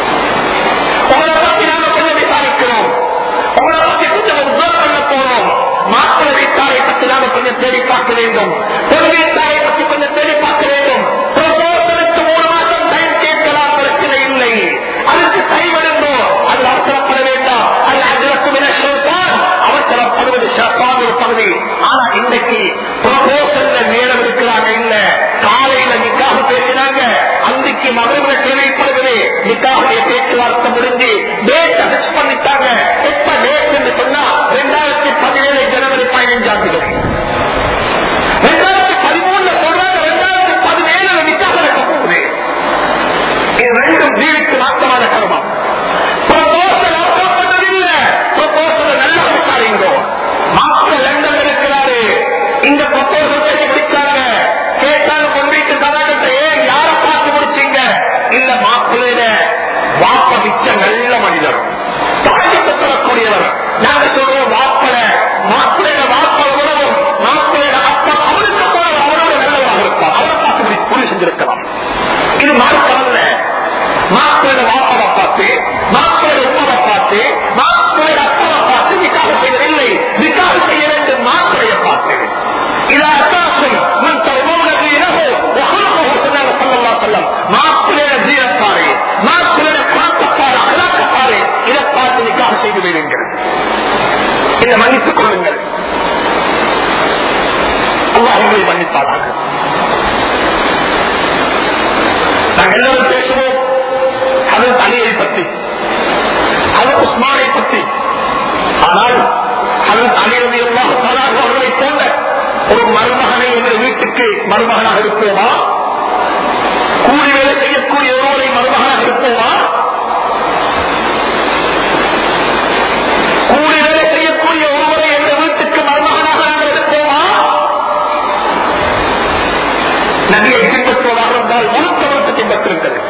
உங்களை பற்றி நாம கொஞ்சம் விசாரிக்கிறோம் உங்களை பற்றி கொஞ்சம் observe பண்ண போறோம் மாப்பிள்ளை வீட்டாரை பற்றி நாம கொஞ்சம் தேடி பார்க்க வேண்டும் பெண் வீட்டாரை பற்றி கொஞ்சம் தேடி பார்க்க வேண்டும் ப்ரப்போசலுக்கு மூணு மாசம் டைம் கேட்கலாம் பிரச்சனை இல்லை அதுக்கு டைம் எடுந்தோ அது அவசரப்பட வேண்டாம் அது அதற்கு விட சொல்தான் அவசரப்படுவது சிறப்பான ஒரு பகுதி ஆனா இன்னைக்கு ப்ரப்போசல்ல நேரம் இருக்கிறாங்க இல்ல காலையில நிக்காக பேசினாங்க அன்றைக்கு மகளிர தேவைப்படுகிறது நிக்காவுடைய பேச்சுவார்த்தை முடிஞ்சு டேட் அரெஸ்ட் பண்ணிட்டாங்க எப்ப டேட் என்று சொன்னா ரெண்டாயிரத்தி பதினேழு ஜனவரி பதினைஞ்சாம் தேதி ரெண்டாயிரத்தி பதிமூணுல சொல்றாங்க ரெண்டாயிரத்தி பதினேழுல நிக்காக நடக்க போகுது இது ரெண்டும் ஜீவிக்கு மாற்றமான கர்மம் ப்ரொபோசல் அவசரப்பட்டதில்லை ப்ரொபோசல் நல்லா விசாரிங்கோ மாப்பிள்ள லண்டன் இருக்கிறாரு இந்த ப்ரொபோசல் பேசி முடிச்சாங்க கேட்டாலும் கொண்டு கதாகத்தை ஏன் யாரை பார்த்து முடிச்சீங்க இல்ல மாப்பிள்ளையில வாப்ப மிச்ச நல்ல மனிதர் தாழ்த்து சொல்லக்கூடியவர் நாங்க சொல்றோம் வாப்பட மாப்பிள்ளையில வாப்ப உணவும் மாப்பிள்ளையில அப்பா அவருக்கு போல அவரோட நல்லவராக இருப்பார் அவரை பார்த்து முடி- முடிவு செஞ்சிருக்கலாம் இது மார்க்கம் அல்ல மாப்பிள்ளை வாப்பாவை பார்த்து மாப்பிள்ளை உமாவை பார்த்து மாப்பிள்ளை அப்பாவை பார்த்து நிக்காக செய்வதில்லை நிக்காக செய்ய வேண்டும் மாப்பிள்ளையை பார்த்து இதா அசாசம் முன் தருவோனது இரவு ஒஹலகோ சொன்னாங்க ஸல்லல்லாஹு அலைஹி வஸல்லம் மாப்பிள்ளைய தீரப்பாரு மாப்பிள்ளைய குணத்தப்பாரு அகலாக்கப்பாரு இதை பார்த்து நிக்காக செய்து விடுங்கள் இதை மன்னித்துக் கொள்ளுங்கள் அல்லாஹ் உங்களை மன்னிப்பாராக நாங்கள் எல்லாரும் பேசுவோம் அது அலியை பற்றி அது உஸ்மானை பற்றி ஆனால் அது அலிரதி அவர்களை போன்ற ஒரு மருமகனை எங்கள் வீட்டுக்கு மருமகனாக இருப்போமா கூலி வேலை செய்யக்கூடிய ஒருவரை மருமகனாக இருப்போமா கூலி வேலை செய்யக்கூடிய ஒருவரை எங்கள் வீட்டுக்கு மருமகனாக நாங்கள் இருப்போமா நதியை பின்பற்றுவதாக இருந்தால் முழுத்தவருக்கு பின்பற்றிருக்கிறது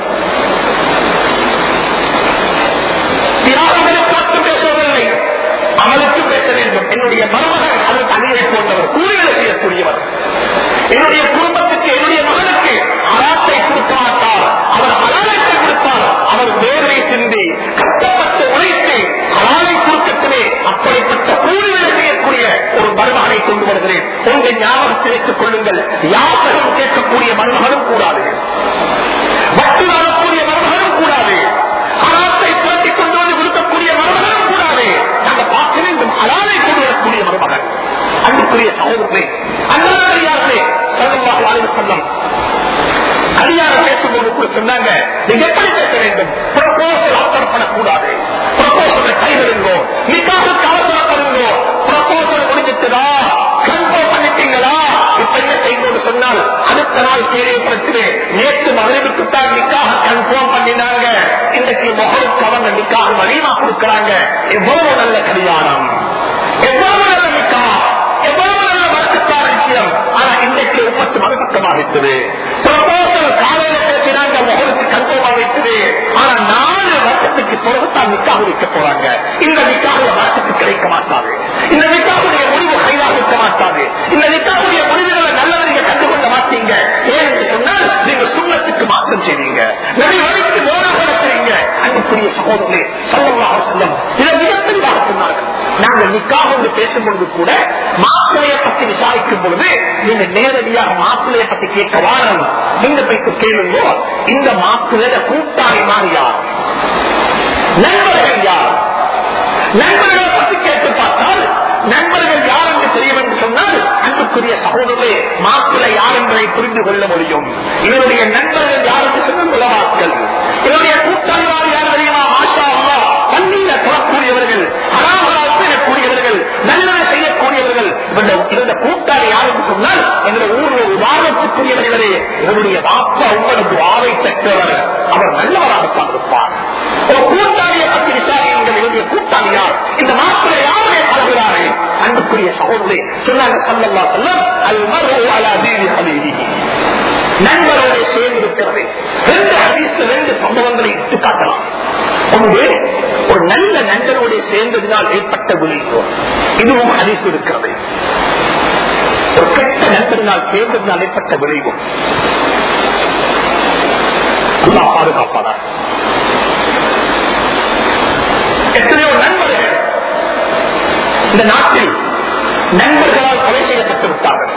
தியாகங்களை பார்த்து பேசவில்லை அமலுக்கு பேச வேண்டும் என்னுடைய மருமகன் அது தனியை போன்றவர் கூலிகளை செய்யக்கூடியவர் என்னுடைய குடும்பத்துக்கு என்னுடைய மகனுக்கு அராத்தை கொடுக்க மாட்டார் அவர் அலாலத்தை கொடுத்தார் அவர் வேர்வை சிந்தி கஷ்டப்பட்டு உழைத்து அலாலை கொடுக்கத்திலே அப்படிப்பட்ட கூலிகளை செய்யக்கூடிய ஒரு மருமகனை கொண்டு வருகிறேன் உங்கள் ஞாபகத்தில் வைத்துக் கொள்ளுங்கள் யாசகம் கேட்கக்கூடிய மருமகனும் கூடாது வட்டி வரக்கூடிய மருமகனும் கூடாது அராத்தை புரட்டி கொண்டு வந்து கொடுக்கக்கூடிய மருமகனும் கூடாது நாங்கள் பார்க்க வேண்டும் அலாலை கொண்டு வரக்கூடிய மருமகன் அன்புக்குரிய சகோதரே அண்ணாரியார்களே சல்லல்லாஹு அலைஹி வஸல்லம் அடியார பேசும்போது கூட சொன்னாங்க நீங்க எப்படி பேச வேண்டும் ப்ரொபோசல் அவசரப்படக்கூடாது ப்ரொபோசலை கைவிடுங்கோ நிக்காவுக்கு அவசரப்படுங்கோ ப்ரொபோசல் முடிஞ்சிட்டுதா கன்ஃபார்ம் பண்ணிட்டீங்களா இப்ப என்ன செய்யணும்னு சொன்னால் அடுத்த நாள் தெரியப்படுத்தி இருக்குது நேற்று மகளிருக்கு தான் நிக்காக கன்ஃபார்ம் பண்ணினாங்க இன்றைக்கு மகளுக்கு அவங்க நிக்காக வலிமா கொடுக்கறாங்க எவ்வளவு நல்ல கல்யாணம் எவ்வளவு நல்ல நிக்கா எவ்வளவு நல்ல வழக்கத்தான விஷயம் ஆனா இன்றைக்கு உப்பத்து மறுபக்கமாக இருக்குது ப்ரொபோசல் காலையில பேசினாங்க மகளுக்கு கன்ஃபார்ம் ஆகிட்டது ஆனா நாலு வருஷத்துக்கு பிறகுதான் நிக்காக வைக்க போறாங்க இந்த நிக்காக வழக்கத்து கிடைக்க மாட்டாது இந்த நிக்காவுடைய முடிவு கைதாக இருக்க மாட்டாது இந்த நிக்காவுடைய முடிவுகளை நல்லது நீங்க கண்டுகொள்ள மாட்டீங்க ஏன் என்று சொன்னால் நீங்க சுண்ணத்துக்கு மாற்றம் செய்வீங்க நபி வழிக்கு மோனாக நடத்துறீங்க அன்புக்குரிய சகோதரே சல்லல்லாஹு செல்லம் இதை மிக தெளிவாக சொன்னார்கள் நாங்கள் நிக்காக என்று பேசும் பொழுது கூட மாப்பிளைய பத்தி விசாரிக்கும் பொழுது நீங்க நேரடியாக மாப்பிளைய பத்தி கேட்க வாரம் நீங்க போய்க்கு கேளுங்க இந்த மாப்பிள்ளைய கூட்டாளி மாதிரி யார் நண்பர்கள் யார் நண்பர்களை பற்றி கேட்டு பார்த்தால் நண்பர்கள் யார் என்று தெரியும் என்று சொன்னால் அன்புக்குரிய சகோதரே மாப்பிள்ளை யார் என்பதை புரிந்து கொள்ள முடியும் இவருடைய நண்பர்கள் யார் என்று சொன்ன உலமாக்கள் இவருடைய கூட்டாளிகள் யார் தெரியுமா ஆஷா அல்லா பள்ளியில தொடரக்கூடியவர்கள் ஹராமலால் செய்யக்கூடியவர்கள் நல்லதை செய்யக்கூடியவர்கள் இவருடைய இவருடைய கூட்டாளி யார் என்று சொன்னால் எங்களுடைய ஊரில் ஒரு வாதத்துக்குரியவர்களே இவருடைய வாப்பா உங்களுக்கு வாவை பெற்றவர் அவர் நல்லவராகத்தான் இருப்பார் ஒரு கூட்டாளியை பற்றி விசாரியுங்கள் இவருடைய கூட்டாளியார் இந்த மாப்பிள்ளை யாருமே பழகிறாரே அன்புக்குரிய சகோதரி சொன்னாங்க சல்லல்லா செல்லம் அல் மரு அலா தீதி ஹலீலிஹி நண்பரோட சேர்ந்து இருக்கிறது ரெண்டு ஹதீஸ்ல ரெண்டு சம்பவங்களை இட்டு காட்டலாம் ஒன்று ஒரு நல்ல நண்பரோட சேர்ந்ததினால் ஏற்பட்ட விளைவு இதுவும் ஹதீஸ் இருக்கிறது ஒரு கெட்ட நண்பரினால் சேர்ந்ததினால் ஏற்பட்ட விளைவு அல்லாஹ் பாதுகாப்பானார் எத்தனையோ நண்பர்கள் இந்த நாட்டில் நண்பர்களால் கொலை செய்யப்பட்டு விட்டார்கள்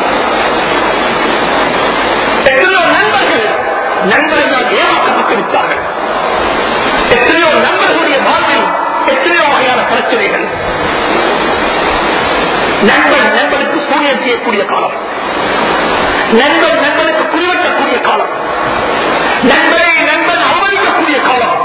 எத்தனையோ நண்பர்கள் நண்பர்களால் ஏமாற்றப்பட்டு விட்டார்கள் எத்தனையோ நண்பர்களுடைய வாழ்வில் எத்தனையோ வகையான பிரச்சனைகள் நண்பன் நண்பனுக்கு சூரியன் செய்யக்கூடிய காலம் நண்பன் நண்பனுக்கு குறிவெட்டக்கூடிய காலம் நண்பனை நண்பன் அவமதிக்கக்கூடிய காலம்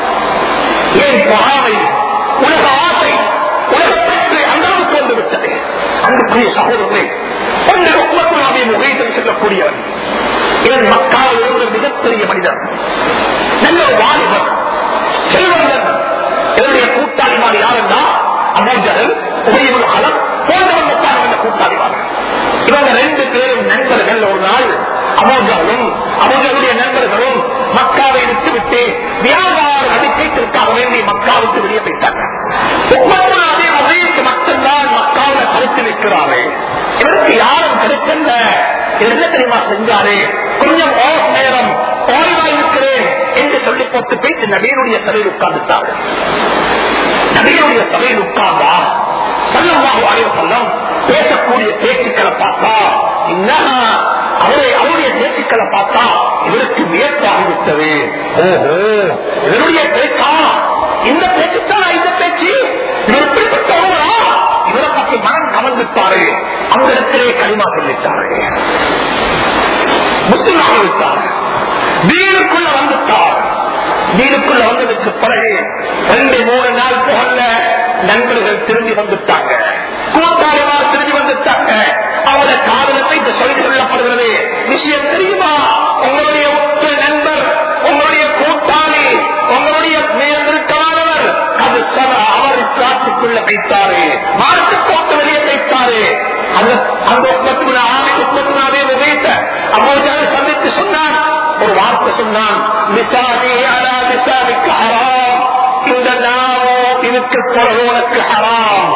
ஏன் பொறாமை உலக ஆசை உலகத்திற்கு அந்த அளவுக்கு வந்து விட்டது அன்புக்குரிய சகோதரனை ஒன்று உலகத்தினாவே முகையில் செல்லக்கூடியவன் என் மக்கள் ஒரு மிகப்பெரிய மனிதர் நல்ல ஒரு வாலிபர் செல்வந்தன் என்னுடைய கூட்டாளிமார் யாருன்னா அமர்ஜகன் உபயோக கலம் போன்றவர்கள் இந்த கூட்டாளிமார்கள் இவங்க ரெண்டு பேரும் நண்பர்கள் ஒரு நாள் அமோஜாவும் அவர்களுடைய நண்பர்களும் மக்காவை விட்டுவிட்டு வியாபார அதிசயத்திற்காக வேண்டி மக்காவுக்கு வெளியே போயிட்டாங்க அதே வகைக்கு மட்டும்தான் மக்காவை கருத்து நிற்கிறாரு இவருக்கு யாரும் கிடைச்சல்ல என்ன தெரியுமா செஞ்சாரு கொஞ்சம் ஓஃப் நேரம் ஓய்வா இருக்கிறேன் என்று சொல்லி போட்டு போயிட்டு நபீனுடைய சபையில் உட்கார்ந்துட்டாரு நபீனுடைய சபையில் உட்கார்ந்தா சொல்லமாக வாயோ சொல்லம் பேசக்கூடிய பேச்சுக்களை பார்த்தா இன்னும் அவரை அவருடைய பேச்சுக்களை பார்த்தா இவருக்கு வியப்பாகிவிட்டது ஓஹோ இவருடைய பேச்சா இந்த பேச்சுத்தான் இந்த பேச்சு இவர் இப்படிப்பட்டவரா இவரை பற்றி மனம் கவர்ந்துட்டாரு அந்த இடத்திலே களிமா சொல்லிட்டாரு முஸ்லிமாக விட்டார் வீடுக்குள்ள வந்துட்டார் வீடுக்குள்ள வந்ததுக்கு பிறகு ரெண்டு மூணு நாள் போகல நண்பர்கள் திரும்பி வந்துட்டாங்க கூட்டாளிமார் திரும்பி வந்துட்டாங்க அவரோட காதலத்தை இந்த சொல்லி சொல்லப்படுகிறது விஷயம் தெரியுமா உங்களுடைய உற்ற நண்பர் உங்களுடைய கூட்டாளி உங்களுடைய மேலிருக்கமானவர் அது சர அவர் காட்டுக்குள்ள வைத்தாரு மாட்டு போட்டு வெளியே வைத்தாரு அந்த அந்த உற்பத்தின ஆணை உற்பத்தினாவே உபயோகித்த அப்போது சந்தித்து சொன்னான் ஒரு வார்த்தை சொன்னான் விசாரி அலா விசாரிக்கு ஹராம் இந்த நாமோ இதுக்கு பிறகு உனக்கு ஹராம்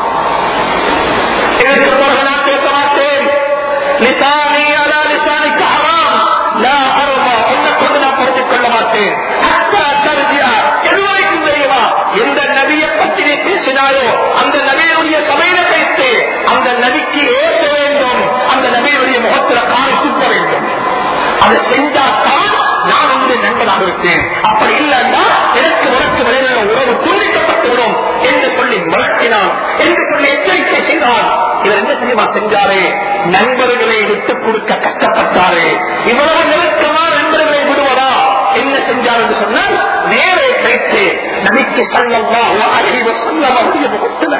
இதுக்கு பிறகு நான் பேச மாட்டேன் லிசானி அலா லிசானிக்கு ஹராம் லா அருமா உன்னை கொண்டு நான் பொறுத்துக் கொள்ள மாட்டேன் அத்தா தருஜியா எதுவரைக்கும் தெரியுமா எந்த நபியை பற்றி நீ பேசினாயோ அந்த நபியுடைய சபையில வைத்து அந்த நபிக்கு ஏற்ற வேண்டும் அந்த நபியுடைய முகத்துல காலை துப்ப வேண்டும் அதை செஞ்சாத்தான் நான் உங்களுடைய நண்பனாக இருப்பேன் அப்படி இல்லைன்னா எனக்கு உனக்கு விளையாட உறவு துண்டிக்கப்பட்டுவிடும் என்று சொல்லி மிரட்டினான் என்று சொல்லி எச்சரிக்கை செய்தான் இவர் என்ன தெரியுமா செஞ்சாரே நண்பர்களை விட்டுக் கொடுக்க கஷ்டப்பட்டாரே இவ்வளவு நெருக்கமான நண்பர்களை விடுவதா என்ன செஞ்சார் என்று சொன்னால் நேரே பேச்சு நபிக்கு சல்லம்மா அறிவு சொல்லம் அவருடைய முகத்துல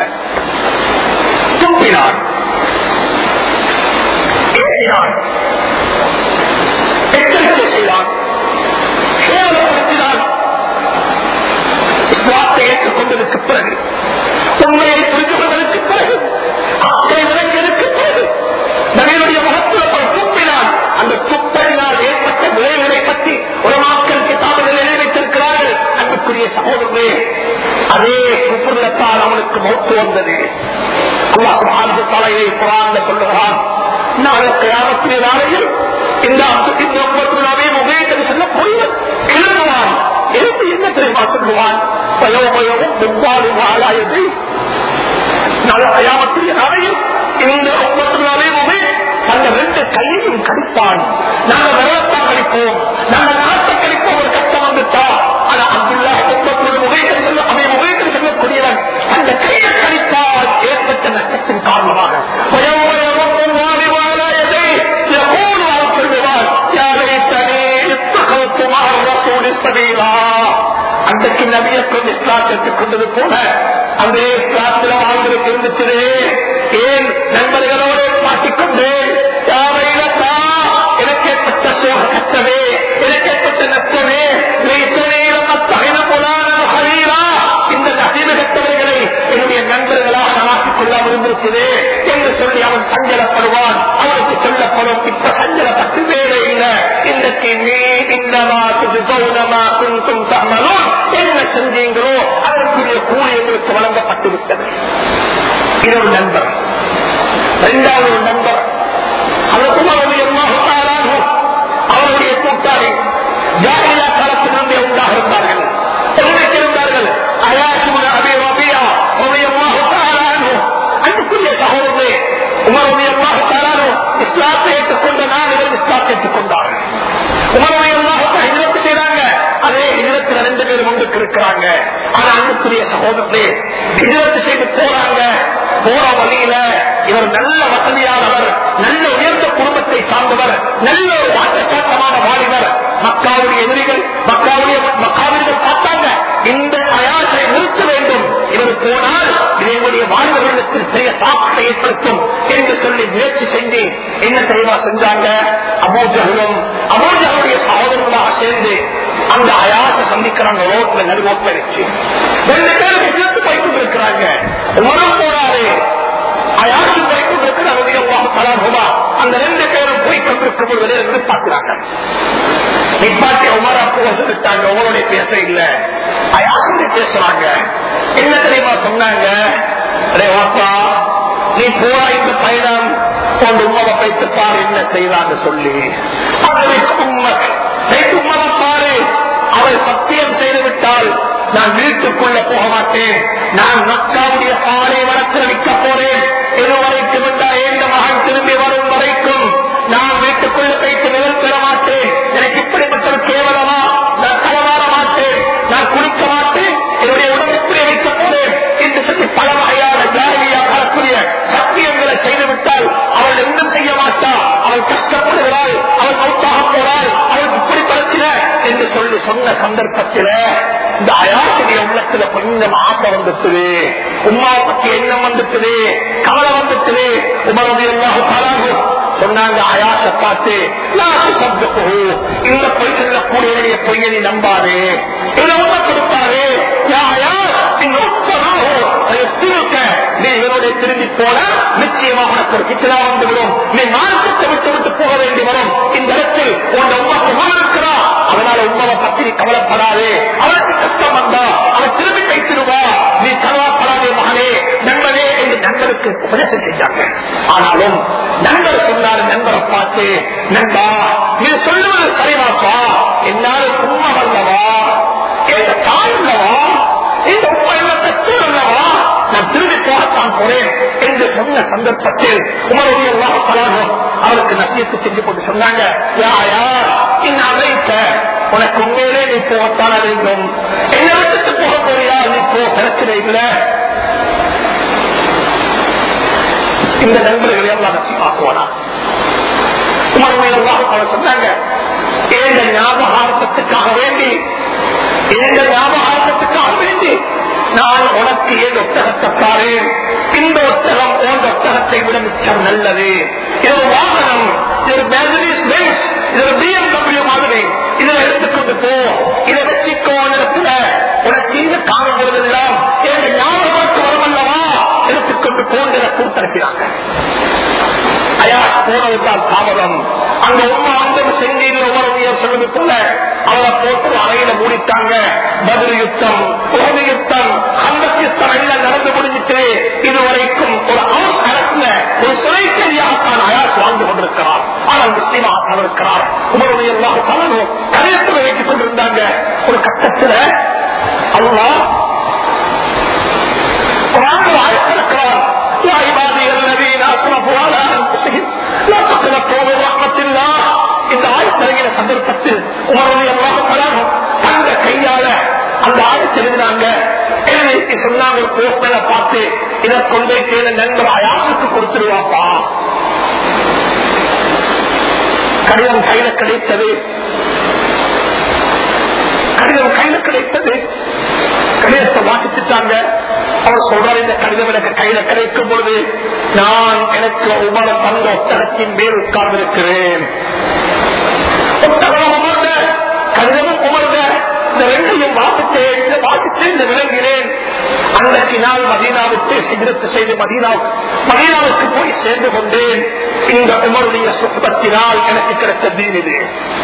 துப்பினார் ஏறினார் அவருக்கு மௌத்து வந்தது அல்லாஹ் சுப்ஹானஹு வ தஆலா இதை குர்ஆன்ல சொல்லுகிறான் நாளை கியாமத்தின் நாளையில் இந்த அப்து- இந்த உம்மத்துனாவே முகையத்தில் சொல்ல பொய்யன் எழுதுவான் எழுத்து என்ன தெரியுமா சொல்லுவான் பயோபயோகம் முப்பாடு வாழாயது நாளை கியாமத்தின் நாளையில் இந்த உம்மத்துனாவே முகை அந்த ரெண்டு கையையும் கடிப்பான் நாங்க வெள்ளத்தான் கழிப்போம் நாங்க நாட்டை கழிப்போம் ஒரு கட்டம் வந்துட்டா ஆனா அப்துல்லா உம்மத்துடைய முகையத்தில் சொல்ல அவை முகையத்தில் சொல்லக்கூடியவன் அந்த கையை கழித்தால் ஏற்பட்ட நஷ்டத்தின் காரணமாக ويوم يرد الظالم على يديه يقول عن كلمات يا ليتني اتخذت مع الرسول سبيلا அன்றைக்கு நபியை கொண்டு இஸ்லாத்திற்கு கொண்டது போல அந்த இஸ்லாத்தில் வாழ்ந்திருக்கு இருந்துச்சு ஏன் நண்பர்களோடு மாட்டிக்கொண்டு யாரையிலா எனக்கு ஏற்பட்ட சோக கஷ்டமே எனக்கு ஏற்பட்ட நஷ்டமே அத்தகைய புலான ஹரீரா இந்த நசீப கட்டவர்களை என்னுடைய நண்பர்களாக நமாக்கிக் கொள்ளாமல் இருந்திருக்குது என்று சொல்லி அவன் சஞ்சலப்படுவான் அவனுக்கு சொல்லப்படும் இப்ப சஞ்சலப்பட்டு வேலை இல்லை இன்றைக்கு நீ இன்னமா துதிசௌனமா குந்தும் தம்மலும் என்ன செஞ்சீங்களோ அதற்குரிய கூலி எங்களுக்கு வழங்கப்பட்டு விட்டது இது ஒரு நண்பர் இரண்டாவது ஒரு நண்பர் அதற்கும் அவருடைய அவருடைய கூட்டாளி ஜாகிலா காலத்திலிருந்தே உண்டாக இருந்தார்கள் எங்களுக்கு இருந்தார்கள் அயாசுன அபி ரபியா ரலியல்லாஹு தஆலா அன்ஹு அன்புக்குரிய சகோதரர்களே உமர் ரலியல்லாஹு தஆலா அன்ஹு இஸ்லாத்தை ஏற்றுக்கொண்ட நான் இவர் இஸ்லாத்தை ஏற்றுக்கொண்டார்கள் உமர் ரலியல்லாஹு தஆலா ஹிஜ்ரத் செய்றாங்க அதே ஹிஜ்ரத்துல ரெண்டு பேர் முன்னுக்கு இருக்கிறாங்க ஆனா அன்புக்குரிய சகோதரர்களே ஹிஜ்ரத் செய்து போறாங்க போற வழியில இவர் நல்ல வசதியானவர் நல்ல உயர்ந்த குடும்பத்தை சார்ந்தவர் நல்ல ஒரு வாட்டச்சாட்டமான வாலிபர் மக்காவுடைய எதிரிகள் மக்காவுடைய மக்காவிர்கள் பார்த்தாங்க இந்த அயாசை நிறுத்த வேண்டும் இவர் போனால் இது எங்களுடைய வாலிபர்களுக்கு பெரிய தாக்கத்தை ஏற்படுத்தும் என்று சொல்லி முயற்சி செஞ்சு என்ன தெரியுமா செஞ்சாங்க அபோஜகளும் அபோஜகளுடைய சகோதரர்களாக சேர்ந்து அந்த அயாசை சந்திக்கிறாங்க ரோட்ல நடு ரோட்ல வச்சு ரெண்டு பேரும் எதிர்த்து போய்க்கு இருக்கிறாங்க உமரும் போறாரு அயாசி போய்க்கு இருக்கிற கலாபமா அந்த ரெண்டு பேரும் போய் கொண்டிருக்கும் பொழுது நிப்பாட்டுறாங்க நிப்பாட்டி உமர் அப்போ சொல்லிட்டாங்க உங்களுடைய பேச இல்ல அயாசி பேசுறாங்க என்ன தெரியுமா சொன்னாங்க "அடே வாப்பா, நீ போற இந்த பயணம் உன் உமாவை வைத்து பாரு என்ன செய்தான்னு சொல்லி அவருக்கு உண்மை உமாவை பாரு அவள் சத்தியம் செய்து விட்டால் நான் வீட்டுக்குள்ள போக மாட்டேன் நான் மக்காவுடைய பாலை வளர்த்து நிற்க போறேன் இதுவரைக்கும் விட்டா எந்த மகன் திரும்பி வரும் வரைக்கும் நான் வீட்டுக்குள்ள கைத்து நிழல் பெற மாட்டேன் எனக்கு இப்படிப்பட்ட ஒரு கேவலமா நான் களவாட மாட்டேன் நான் குளிக்க மாட்டேன் என்னுடைய உடம்புக்குள்ளே வைக்க போறேன் என்று சொல்லி பல வகையான ஜாகிரியா வரக்கூடிய சத்தியங்களை செய்துவிட்டால் அவள் எங்கும் செய்ய மாட்டா அவள் கஷ்டப்படுகிறாள் அவள் மௌத்தாக போறாள் அவளுக்கு இப்படி பிரச்சனை என்று சொல்லி சொன்ன சந்தர்ப்பத்தில் இந்த அயாசிரிய உள்ளத்துல கொஞ்சம் ஆசை வந்துட்டுது உமாவை பத்தி எண்ணம் வந்துட்டுது கவலை வந்துட்டுது உமரது எல்லாம் கலாகும் சொன்னாங்க அயாசை பார்த்து "நான் சப்தப்போ இந்த பொய் சொல்லக்கூடிய பொய்யை நீ நம்பாது இதை உண்மை கொடுத்தாரு யா அயாஸ், நீங்க உத்தரவு அதை திருக்க நீ இவனுடைய திரும்பி போன நிச்சயமாக உனக்கு ஒரு கிச்சனா வந்துவிடும் நீ மார்க்கத்தை விட்டு விட்டு போக வேண்டி வரும் இந்த இடத்தில் உன் உமா குமார் இருக்கிறா அதனால உமாவை பத்தி நீ கவலைப்படாதே அவனுக்கு கஷ்டம் வந்தா அவன் திரும்பி கைத்திருவா நீ கவலைப்படாதே மகனே நண்பனே என்று நண்பருக்கு உபதேசம் செஞ்சாங்க ஆனாலும் நண்பர் சொன்னாரு நண்பரை பார்த்து நண்பா நீ சொல்லுவது சரிவாப்பா என்னால உண்மை வல்லவா எந்த தாய் அல்லவா இந்த உண்மை என்ன பெற்றோர் அல்லவா நான் திரும்பி போகத்தான் போறேன் என்று சொன்ன சந்தர்ப்பத்தில் உமருடைய பலாகும் அவருக்கு நசியத்து செஞ்சு கொண்டு சொன்னாங்க யா யா இந்த அழைத்த உனக்கு உண்மையிலே நீ போகத்தான் வேண்டும் என்ன விட்டுட்டு போக போறியா நீ போ பிரச்சனை இல்லை இந்த நண்பர்களை எல்லாம் நசிவாக்குவானா உமருடைய அவர் சொன்னாங்க ஏங்க ஞாபகார்த்தத்துக்காக வேண்டி ஏங்க ஞாபகார்த்தத்துக்காக வேண்டி நான் உனக்கு ஏன் ஒட்டகத்தக்காரு இந்த ஒட்டகம் உன் ஒட்டகத்தை விட மிச்சம் நல்லது இது ஒரு வாகனம் இது ஒரு Mercedes Benz, இது ஒரு BMW மாதிரி இதை எடுத்துக்கொண்டு போ இதை வச்சுக்கோ இடத்துல உனக்கு இந்த காணும் பொழுதெல்லாம் எங்க ஞாபகத்துக்கு வரமல்லவா எடுத்துக்கொண்டு போன்ற கூட்டனுப்பினாங்க அயா போனதுதான் தாமதம் அந்த உண்மை அந்த செய்தியில் ஒவ்வொரு சொல்வது போல அவரை போட்டு அறையில மூடிட்டாங்க பதில் யுத்தம் உறவு யுத்தம் அந்த பாகிஸ்தான் எல்லாம் நடந்து முடிஞ்சிட்டு இதுவரைக்கும் ஒரு ஹவுஸ் அரசுல ஒரு சிறைக்கைதியாகத்தான் அயாஸ் வாழ்ந்து கொண்டிருக்கிறார் ஆனால் முஸ்லீமாக இருக்கிறார் உமருடைய எல்லா பலனும் கரையத்தில் வைத்துக் கொண்டிருந்தாங்க ஒரு கட்டத்துல அல்லாஹ் குரானில் ஆயத்திருக்கிறார் يا عبادي الذين اسرفوا على انفسهم لا تقنطوا من رحمة الله இந்த ஆயத்திறங்கின சந்தர்ப்பத்தில் உமருடைய எல்லா பலனும் தங்க கையால அந்த ஆயத்தை எழுதினாங்க எழுதி சொன்னாங்க போஸ்டரை பார்த்து இதை கொண்டு கேள நண்பர் அயாசுக்கு கொடுத்துருவாப்பா கடிதம் கையில கிடைத்தது கடிதம் கையில கிடைத்தது கடிதத்தை வாசிச்சுட்டாங்க அவர் சொல்றாரு இந்த கடிதம் எனக்கு கையில கிடைக்கும் பொழுது நான் எனக்கு உமர தந்த ஒத்தகத்தின் மேல் உட்கார்ந்திருக்கிறேன் ஒட்டகம் அமர்ந்த கடிதமும் உமர்ந்த இந்த ரெண்டையும் வாசித்து வாசித்து இந்த விளங்கினேன் அன்றைக்கு நாள் மதீனாவுக்கு சிகிரத்து செய்து மதீனா மதீனாவுக்கு போய் சேர்ந்து கொண்டேன் இந்த உமருடைய சுத்தத்தினால் எனக்கு கிடைத்த தீன் இது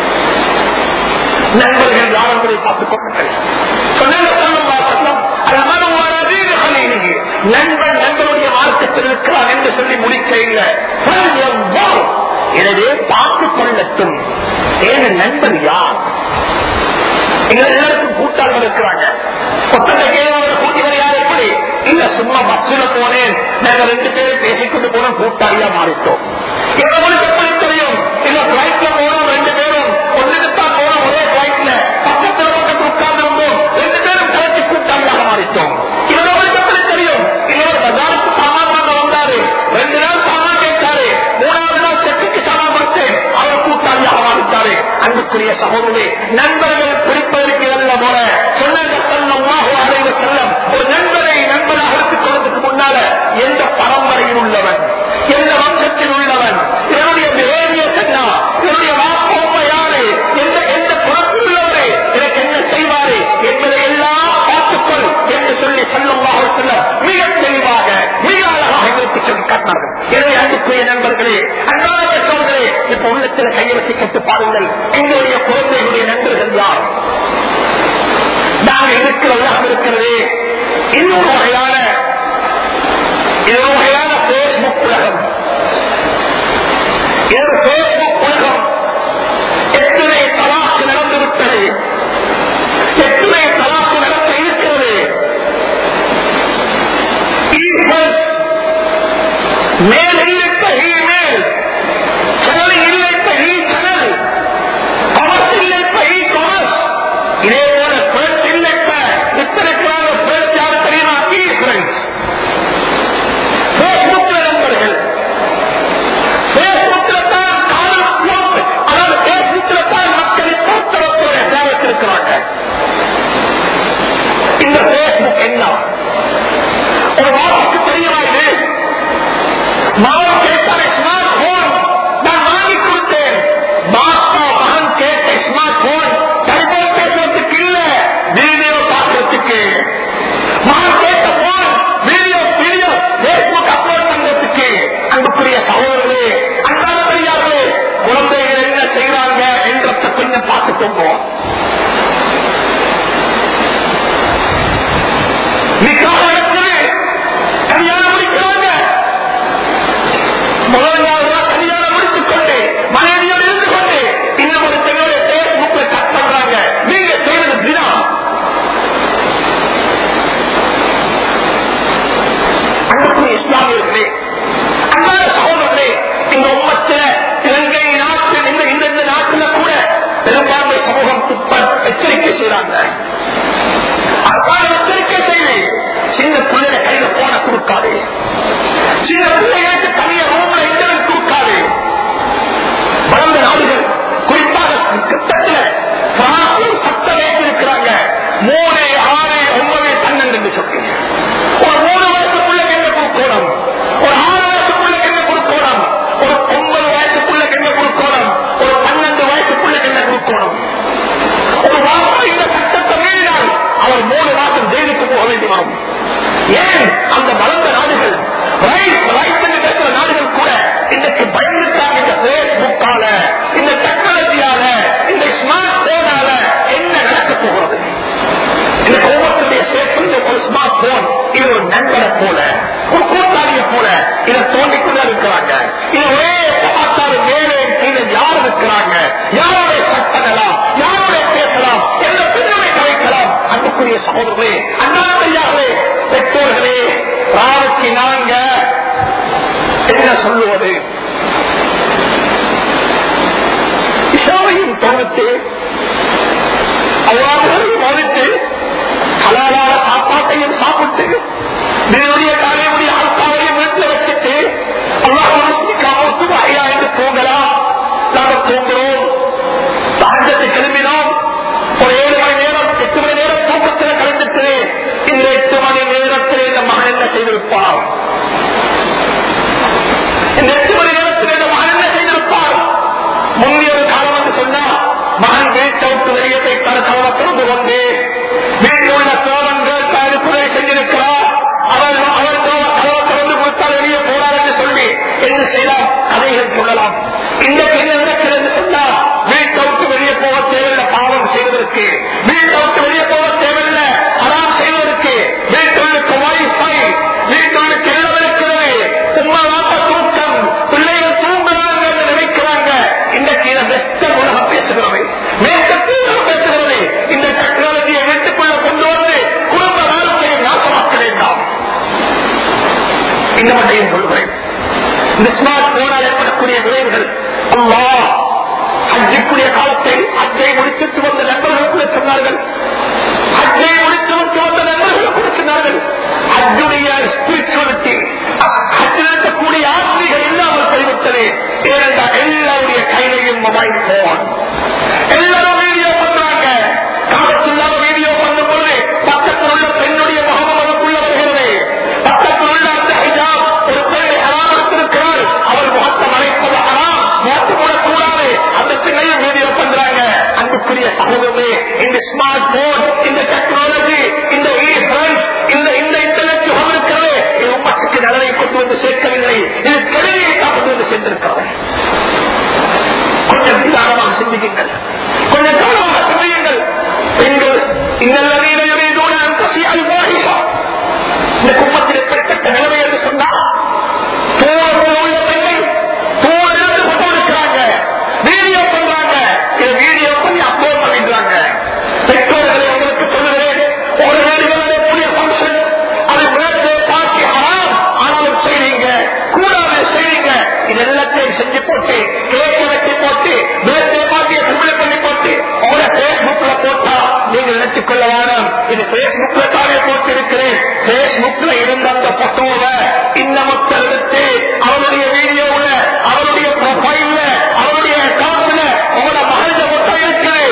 நண்பர்கள் யாரங்களை பார்த்துக் கொள்ளுங்கள் சொன்னாங்க ஸல்லல்லாஹு அலைஹி வஸல்லம், "அல்-மர்'ு அலா தீனி கலீலிஹி." நண்பன் நண்பனுடைய மார்க்கத்தில் இருக்கிறான் என்று சொல்லி முடிக்க இல்லை "ஃபல்யன்ظர்." எனவே பார்த்துக் கொள்ளட்டும் ஏன நண்பன் யார் எங்க எல்லாருக்கும் கூட்டாளர்கள் இருக்கிறாங்க ஒத்தனை கேள்வி கூட்டிகள் யார் எப்படி இல்ல சும்மா பஸ்ல போனேன் நாங்க ரெண்டு பேரும் பேசிக்கொண்டு போனோம் கூட்டாளியா மாறிட்டோம் எங்களுக்கு எப்படி தெரியும் இல்ல பிளைட்ல போனோம் ரெண்டு பேரும் ஒன்றுக்கு தான் போனோம் ஒரே பிளைட்ல பக்கத்துல பக்கத்து உட்கார்ந்து இருந்தோம் ரெண்டு பேரும் கலச்சி கூட்டாளியாக மாறிட்டோம் இவங்களுக்கு எப்படி தெரியும் இன்னொரு பஜாருக்கு சாமான் வாங்க வந்தாரு ரெண்டு நாள் சாமான் கேட்டாரு மூணாவது நாள் செட்டுக்கு சாமான் கொடுத்தேன் அவர் கூட்டாளியாக மாறிட்டாரு அன்புக்குரிய சகோதரே நண்பர்கள் குறிப்பதற்கு அல்ல போல சொன்னாங்க ஸல்லல்லாஹு அலைஹி வஸல்லம் ஒரு நண்பரை நண்பனாக எடுத்துக் கொள்வதற்கு முன்னால எந்த பரம்பரையில் உள்ளவன் எந்த வம்சத்தில் உள்ளவன் என்னுடைய பிஹேவியர் என்ன என்னுடைய வாப்பா யாரு எந்த எந்த குணத்தில் உள்ளவரு எனக்கு என்ன செய்வாரு என்பதை எல்லாம் பார்த்துக்கொள் என்று சொல்லி ஸல்லல்லாஹு அலைஹி வஸல்லம் மிக தெளிவாக மிக அழகாக எங்களுக்கு சொல்லி காட்டினார்கள் எனவே அன்புக்குரிய நண்பர்களே அன்பான பெற்றோர்களே இப்ப உள்ளத்தில் கையை வச்சு கேட்டு பாருங்கள் எங்களுடைய குழந்தைகளுடைய நண்பர்கள் யார் நாங்கள் இருக்கிற உலகம் இருக்கிறது இன்னொரு வகையான இன்னொரு வகையான பேஸ்புக் உலகம் இது பேஸ்புக் உலகம் எத்தனை தலாக்கு நடந்துவிட்டது எத்தனை தலாக்கு நடக்க இருக்கிறது ஈஸ்வரன் மேல் இல்லைத்த ஈமேல் கடல் இல்லைத்த ஈ கடல் கமர்ஸ் இல்லைத்த ஈ கமர்ஸ் இதே போல பிரெஞ்ச் இல்லைத்த இத்தனைக்கான பிரெஞ்ச் யார் தெரியுமா ஈ பிரெஞ்ச் பேஸ்புக்ல நண்பர்கள் பேஸ்புக்ல தான் காதல் போட்டு அதாவது பேஸ்புக்ல தான் மக்களை பொறுத்தவர்களோட தேவைத்திருக்கிறாங்க இந்த பேஸ்புக் என்ன ஒரு மாதத்துக்கு தெரியுமா இது மகன் கேட்டார் ஸ்மார்ட் போன் நான் வாங்கி கொடுத்தேன் பாப்பா மகன் கேட்ட ஸ்மார்ட் போன் டெலிபோன் பேசுறதுக்கு இல்ல வீடியோ பார்க்கறதுக்கு மகன் கேட்ட phone video video Facebook upload பண்றதுக்கு அன்புக்குரிய சகோதரர்களே அன்பான பெரியார்களே குழந்தைகள் என்ன செய்யறாங்க என்றத கொஞ்சம் பார்த்துக்கோங்க நிக்காக நடக்குது கல்யாணம் முடிக்கிறாங்க முதல் நாள் தான் கல்யாணம் முடித்துக் கொண்டு மனைவியோடு இருந்து கொண்டு இன்னும் ஒரு பெண்ணோட பேஸ்புக்ல கட் பண்றாங்க நீங்க செய்யறது தினா அன்புக்குரிய இஸ்லாமியர்களே அன்பான சகோதரர்களே இந்த உம்மத்தில இலங்கை நாட்டில் இந்த இந்த இந்த நாட்டில் கூட பெரும்பான்மை சமூகம் போன் இது ஒரு நண்பரை போல ஒரு கூட்டாளிய போல இதை தோண்டிக்கொண்டு இருக்கிறாங்க இது ஒரே பார்த்தாலும் மேலே கீழே யார் இருக்கிறாங்க யாரோட சட்டலாம் யாரோட பேசலாம் எந்த பின்னணி கலைக்கலாம் அன்புக்குரிய சகோதரர்களே அண்ணாத்தையார்களே பெற்றோர்களே ராவுக்கு நாங்க என்ன சொல்லுவது இசாவையும் தோணித்து அவ்வாறுகளையும் மதித்து ஹலாலான சாப்பாட்டையும் சாப்பிட்டு என்னுடைய தலைமுடைய ஆட்காவையும் வீட்டில் வச்சுட்டு அல்லாஹ் மனசுக்காவது ஐயா என்று தூங்கலாம் நாங்கள் தூங்குறோம் தாண்டத்தை கிளம்பினோம் ஒரு ஏழு மணி நேரம் எட்டு மணி நேரம் தூக்கத்தில் கலந்துட்டு இந்த எட்டு மணி நேரத்தில் இந்த மகன் என்ன செய்திருப்பார் இந்த எட்டு மணி நேரத்தில் இந்த மகன் என்ன செய்திருப்பார் முந்தைய ஒரு காலம் வந்து சொன்னா மகன் வீட்டை விட்டு வெளியே போய் கருக்கவ திறந்து கொண்டு வீட்டில் உள்ள சோழன்கள் தடுப்புரை செஞ்சிருக்கிறார் அவர் அவர் கதவை திறந்து கொடுத்தால் வெளியே போறார் என்று சொல்லி என்ன செய்யலாம் கதைகள் சொல்லலாம் இன்றைக்கு என்ன நடக்கிறது என்று சொன்னா வீட்டை விட்டு வெளியே போக தேவையில்லை பாவம் செய்வதற்கு வீட்டை விட்டு வெளியே போக தேவையில்லை அறாம் செய்வதற்கு வீட்டுக்கு வைஃபை வீட்டுக்கு எல்லாம் இருக்கிறது உண்மையாக தூக்கம் பிள்ளைகள் தூங்குறாங்க என்று நினைக்கிறாங்க இன்றைக்கு இந்த வெஸ்டர் உலகம் பேசுகிறது மேற்கத்திய உலகம் பேசுகிறது இந்த டெக்னாலஜியை வீட்டுக்குள்ள கொண்டு வந்து குடும்ப வாழ்க்கையை நாசமாக்க வேண்டாம் இந்த மட்டும் சொல்கிறேன் இந்த ஸ்மார்ட் போனால் ஏற்படக்கூடிய விளைவுகள் அம்மா அஜிக்குரிய காலத்தில் அஜை முடித்துட்டு வந்த நண்பர்களுக்கு சொன்னார்கள் அஜை முடித்து விட்டு வந்த நண்பர்களுக்கு சொன்னார்கள் அஜுடைய ஸ்பிரிச்சுவலிட்டி அஜில் இருக்கக்கூடிய ஆசிரியர்கள் இல்லாமல் போய்விட்டது ஏனென்றால் எல்லாருடைய கையிலையும் மொபைல் போன் எல்லாரும் வீடியோ பண்றாங்க காலத்தில்லாத வீடியோ பண்ணும் பொழுது பக்கத்தில் உள்ள பெண்ணுடைய முகமும் அதுக்குள்ள வருகிறது பக்கத்தில் உள்ள அந்த ஹிஜாப் ஒரு பெண்ணை ஹராம் எடுத்திருக்கிறார் அவர் முகத்தை மறைப்பது ஹராம் முகத்து கூட கூடாது அந்த பெண்ணையும் வீடியோ பண்றாங்க அன்புக்குரிய சகோதரமே இந்த ஸ்மார்ட் போன் இந்த டெக்னாலஜி இந்த ஃபிரண்ட்ஸ் இந்த இந்த இன்டர்நெட் யுகம் இருக்கிறது இது உமக்கு நலனை கொண்டு வந்து சேர்க்கவில்லை இது கெடுதியை தான் கொண்டு வந்து சேர்ந்திருக்கிறது கொஞ்சம் நிதானமாக சிந்திக்குங்கள் கொஞ்சம் கவனமாக சிந்தியுங்கள் பெண்கள் இன்னல்லவீன யுரீதூன அன் தஸிஅல் வாஹிஷா இந்த குடும்பத்தில் எப்படிப்பட்ட நிலைமை என்று சொன்னா தூரத்தில் உள்ள பெண்ணை தூரிலிருந்து கொண்டு இருக்கிறாங்க வீடியோ பண்றாங்க இது வீடியோ பண்ணி அப்லோட் பண்ணிடுறாங்க பெற்றோர்களை உங்களுக்கு சொல்லுகிறேன் ஒரு வீடுகளிலே புதிய ஃபங்க்ஷன் அதை birthday party ஹராம் ஆனாலும் செய்றீங்க கூடாது செய்றீங்க இது எல்லாத்தையும் செஞ்சு போட்டு கேக்கு வெட்டி போட்டு birthday party சிம்பிள் பண்ணி போட்டு உங்களை பேஸ்புக்ல போட்டா நீங்க நினைச்சுக் கொள்ள வேணும் இது பேஸ்புக்ல தானே போட்டு இருக்கிறேன் பேஸ்புக்ல இருந்த அந்த போட்டோவை இந்த மக்கள் எடுத்து அவருடைய வீடியோவுல அவருடைய ப்ரொஃபைல்ல அவருடைய அக்கௌண்ட்ல உங்களோட மகளிர போட்டோ இருக்குது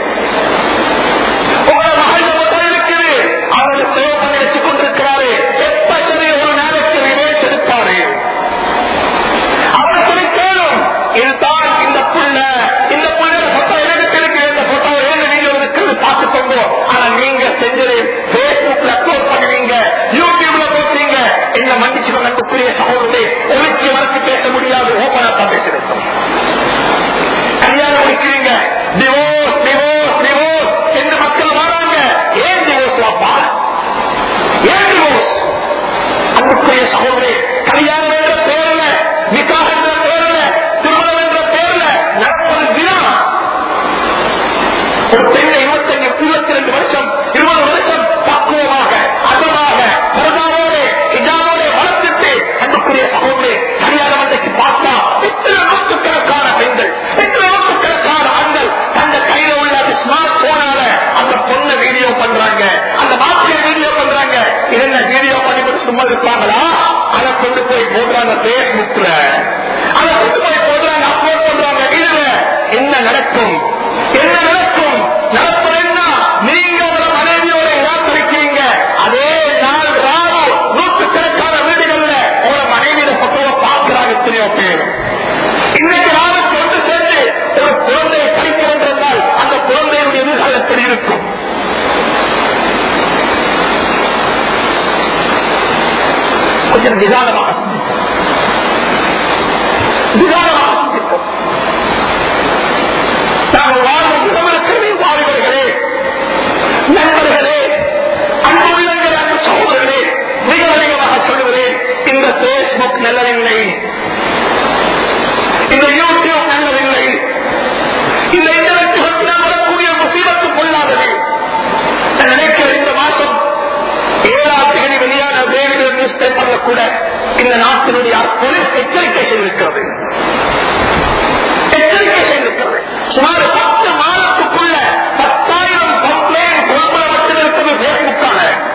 உங்களோட மகளிர போட்டோ இருக்குது அவரை சேவ் பண்ணி வச்சுக் கொண்டிருக்கிறாரு எப்ப சரி ஒரு நாளைக்கு ரிவேஸ் எடுப்பாரு அவருக்கு கேளும் இதுதான் இந்த புள்ள இந்த புள்ள போட்டோ எனக்கு இருக்கு இந்த போட்டோ ஏழு வீடியோ இருக்குது பார்த்துக்கோங்க ஆனா நீங்க செஞ்சது பேஸ்புக்ல அப்லோட் பண்ணுவீங்க யூடியூப்ல போட்டீங்க என்ன மன்னிச்சு நம்பக்கூடிய சகோதரத்தை ஒழிச்சு வரைச்சு பேச முடியாது ஓப்பனா தான் பேசுறேன் கல்யாணம் முடிக்கிறீங்க டிவோர்ஸ் டிவோர்ஸ் டிவோர்ஸ் என்று மக்கள் வராங்க ஏன் டிவோர்ஸ் வாப்பா ஏன் டிவோர்ஸ் அன்புக்குரிய சகோதரி கல்யாணம் என்ற பேரல நிக்காக என்ற பேரல திருமணம் என்ற பேரல நடப்பது வினா ஒரு பெண்ணை இருபத்தஞ்சு இருபத்தி ரெண்டு வருஷம் இருபது வருஷம் பக்குவமாக அதமாக பரதாவோடு இதாவோடு வளர்த்துட்டு அன்புக்குரிய சகோதரி கல்யாணம் அன்றைக்கு பார்த்தா எத்தனை நூற்றுக்கணக்கான பெண்கள் எத்தனை நூற்றுக்கணக்கான ஆண்கள் தந்த கையில உள்ள அந்த ஸ்மார்ட் போனால அந்த பொண்ணை வீடியோ பண்றாங்க அந்த மாப்பிளைய வீடியோ பண்றாங்க என்ன வீடியோ பண்ணி கொண்டு சும்மா இருப்பாங்களா அதை கொண்டு போய் போடுறாங்க பேஸ்புக்ல அதை கொண்டு போய் போடுறாங்க அப்லோட் பண்றாங்க இல்ல என்ன நடக்கும் என்ன நடக்கும் நடப்பது என்ன நீங்க ஒரு மனைவியோட இராத்திருக்கீங்க அதே நாள் ராவு நூற்றுக்கணக்கான வீடுகள்ல உங்களோட மனைவியோட பக்கவை பார்க்கிறாங்க எத்தனையோ பேர் இன்னைக்கு நாளுக்கு ஒன்று சேர்ந்து ஒரு குழந்தையை கழிக்கிறது என்றால் அந்த குழந்தையுடைய எதிர்காலம் எப்படி இருக்கும் கொஞ்சம் நிதானமாக சிந்திப்போம். நிதானமாக சிந்திப்போம். நாங்கள் வாழும் விதமிருக்கிறே வாலிபர்களே நண்பர்களே அன்புள்ளங்கள் அன்பு சகோதரர்களே பேஸ்புக் நல்லதில்லை இந்த யூடியூப் நல்லதில்லை இந்த இன்டர்நெட் வரக்கூடிய முசீபத்து பொல்லாதது நான் நினைக்கிறேன் இந்த மாசம் ஏழாம் தேதி வெளியான டேவிட் நியூஸ் பேப்பர்ல கூட இந்த நாட்டினுடைய போலீஸ் எச்சரிக்கை செய்திருக்கிறது எச்சரிக்கை செய்திருக்கிறது சுமார் பத்து மாதத்துக்குள்ள பத்தாயிரம் கம்ப்ளைண்ட் கொடுக்கப்பட்டிருக்கிறது பேஸ்புக்கான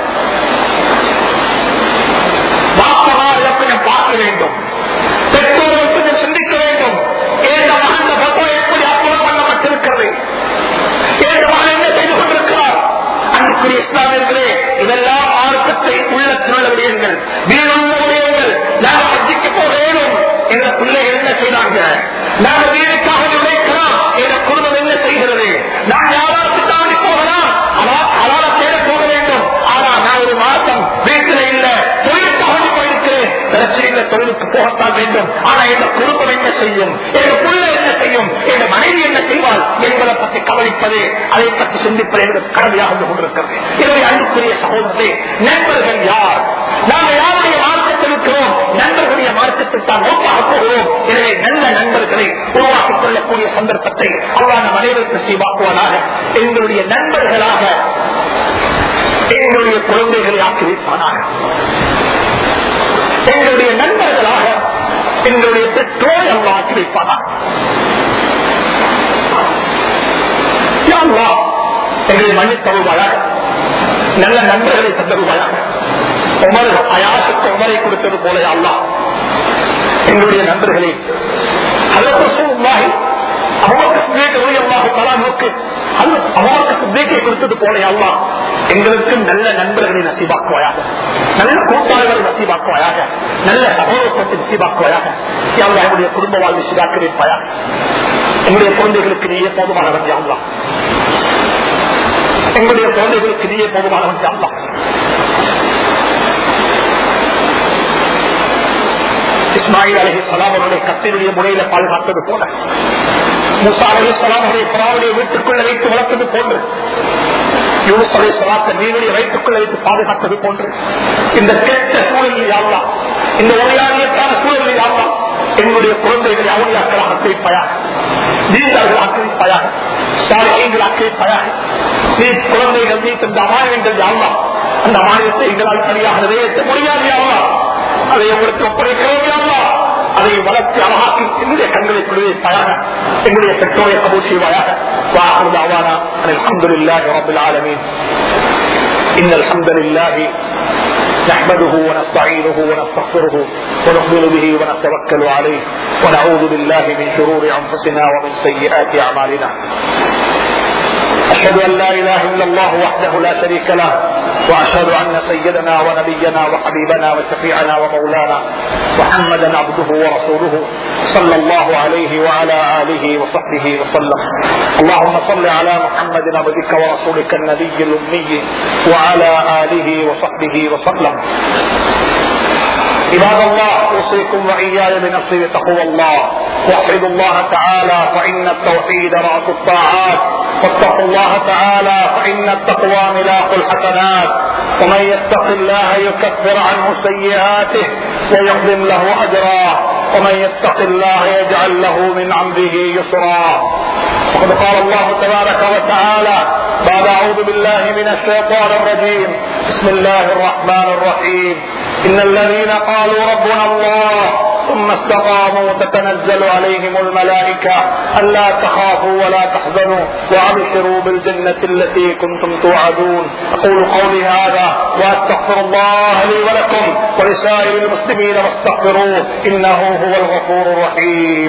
வாசமாக இதை கொஞ்சம் பார்க்க வேண்டும் பெற்றோர்கள் கொஞ்சம் சிந்திக்க வேண்டும் ஏந்த மகன் பத்தோ எப்படி அப்புறம் பண்ணப்பட்டிருக்கிறது ஏந்த மகன் என்ன செய்து கொண்டிருக்கிறார் அன்புக்குரிய இஸ்லாமியர்களே இதெல்லாம் மார்க்கத்தை உள்ளத்தில் உள்ள விடயங்கள் வீணுள்ள விடயங்கள் நாங்கள் ஹஜ்ஜிக்கு போக வேணும் என்ற பிள்ளைகள் என்ன செய்தாங்க நாங்கள் வீடுக்காக உழைக்கலாம் என்ற குடும்பம் என்ன செய்கிறது நான் யாராவது தாண்டி போகலாம் அலால தேட போக வேண்டும் ஆனா நான் ஒரு மாசம் வீட்டில் இல்ல தொழிலுக்காக போயிருக்கிறேன் பிரச்சனை இல்லை தொழிலுக்கு போகத்தான் வேண்டும் ஆனா எங்க குடும்பம் என்ன செய்யும் எங்க பிள்ளை என்ன செய்யும் எங்க மனைவி என்ன செய்வாள் என்பதை பற்றி கவனிப்பது அதை பற்றி சிந்திப்பது எங்களுக்கு கடமையாக இருந்து கொண்டிருக்கிறது எனவே அன்புக்குரிய சகோதரர்களே நண்பர்கள் யார் நாங்கள் யாருடைய மார்க்கத்தில் இருக்கிறோம் நண்பர்களுடைய மார்க்கத்தில் தான் நோக்காக போகிறோம் எனவே நல்ல நண்பர்களை உருவாக்கிக் கொள்ளக்கூடிய சந்தர்ப்பத்தை அல்லாத அனைவருக்கு செய்வாக்குவதாக எங்களுடைய நண்பர்களாக எங்களுடைய குழந்தைகளை ஆக்கி வைப்பானாக எங்களுடைய நண்பர்களாக எங்களுடைய பெற்றோரை அல்லா ஆக்கி வைப்பானாக யா அல்லாஹ், எங்களை மன்னித்தருவாயாக நல்ல நண்பர்களை தந்தருவாயாக உமர் அயாசுக்கு உமரை கொடுத்தது போல யா அல்லாஹ் எங்களுடைய நண்பர்களே கொடுத்தது போல அல்லா எங்களுக்கும் நல்ல நண்பர்களை நசீபாக்குவாயாக நல்ல கூட்டாளர்களை நசீபாக்குவாயாக நல்ல சகோதரத்தை நசீபாக்குவாயாக யாவா என்னுடைய குடும்ப வாழ்வை சீராக்க வைப்பாயாக எங்களுடைய குழந்தைகளுக்கு நீயே போதுமானவன் யாவா எங்களுடைய குழந்தைகளுக்கு நீயே போதுமானவன் யாவா இஸ்மாயில் அலஹி சலாம் அவருடைய கத்தினுடைய முறையில பாதுகாத்தது போல முசா அலஹி சலாம் அவருடைய பிராவுடைய வீட்டுக்குள்ள வைத்து வளர்த்தது போன்று யூஸ் அலி சலாத்த நீருடைய வயிற்றுக்குள்ள வைத்து பாதுகாத்தது போன்று இந்த கெட்ட சூழலில் யாவலாம் இந்த ஒளியாளியற்கான சூழலில் யாவலாம் எங்களுடைய குழந்தைகளை அவளியாக்கள் ஆக்கிவிப்பாயாக நீந்தார்கள் ஆக்கிவிப்பாயாக சாலைகள் ஆக்கிவிப்பாயாக நீ குழந்தைகள் நீ தந்த அமாயங்கள் யாவலாம் அந்த அமாயத்தை எங்களால் சரியாக நிறைவேற்ற முடியாது யாவலாம் அதை உங்களுக்கு ஒப்படைக்கிறோம் அதை வளர்த்து அழகாக்கி என்னுடைய கண்களை குழுவைப்பாயாக எங்களுடைய பெற்றோரை கபூர் செய்வாயாக واخر دعوانا ان الحمد لله رب العالمين ان الحمد لله نحمده ونستعينه ونستغفره ونؤمن به ونتوكل عليه ونعوذ بالله من شرور انفسنا ومن سيئات اعمالنا أشهد أن لا إله إلا الله وحده لا شريك له وأشهد أن سيدنا ونبينا وحبيبنا وشفيعنا ومولانا محمدا عبده ورسوله صلى الله عليه وعلى آله وصحبه وسلم اللهم صل على محمد عبدك ورسولك النبي الأمي وعلى آله وصحبه وسلم عباد الله اوصيكم واياي بنفسي بتقوى الله واحمدوا الله تعالى فان التوحيد راس الطاعات واتقوا الله تعالى فان التقوى ملاك الحسنات ومن يتق الله يكفر عنه سيئاته ويقدم له اجرا ومن يتق الله يجعل له من امره يسرا وقد قال الله تبارك وتعالى بعد اعوذ بالله من الشيطان الرجيم بسم الله الرحمن الرحيم إن الذين قالوا ربنا الله ثم استقاموا تتنزل عليهم الملائكة ألا تخافوا ولا تحزنوا وأبشروا بالجنة التي كنتم توعدون أقول قولي هذا وأستغفر الله لي ولكم ولسائر المسلمين واستغفروه إنه هو الغفور الرحيم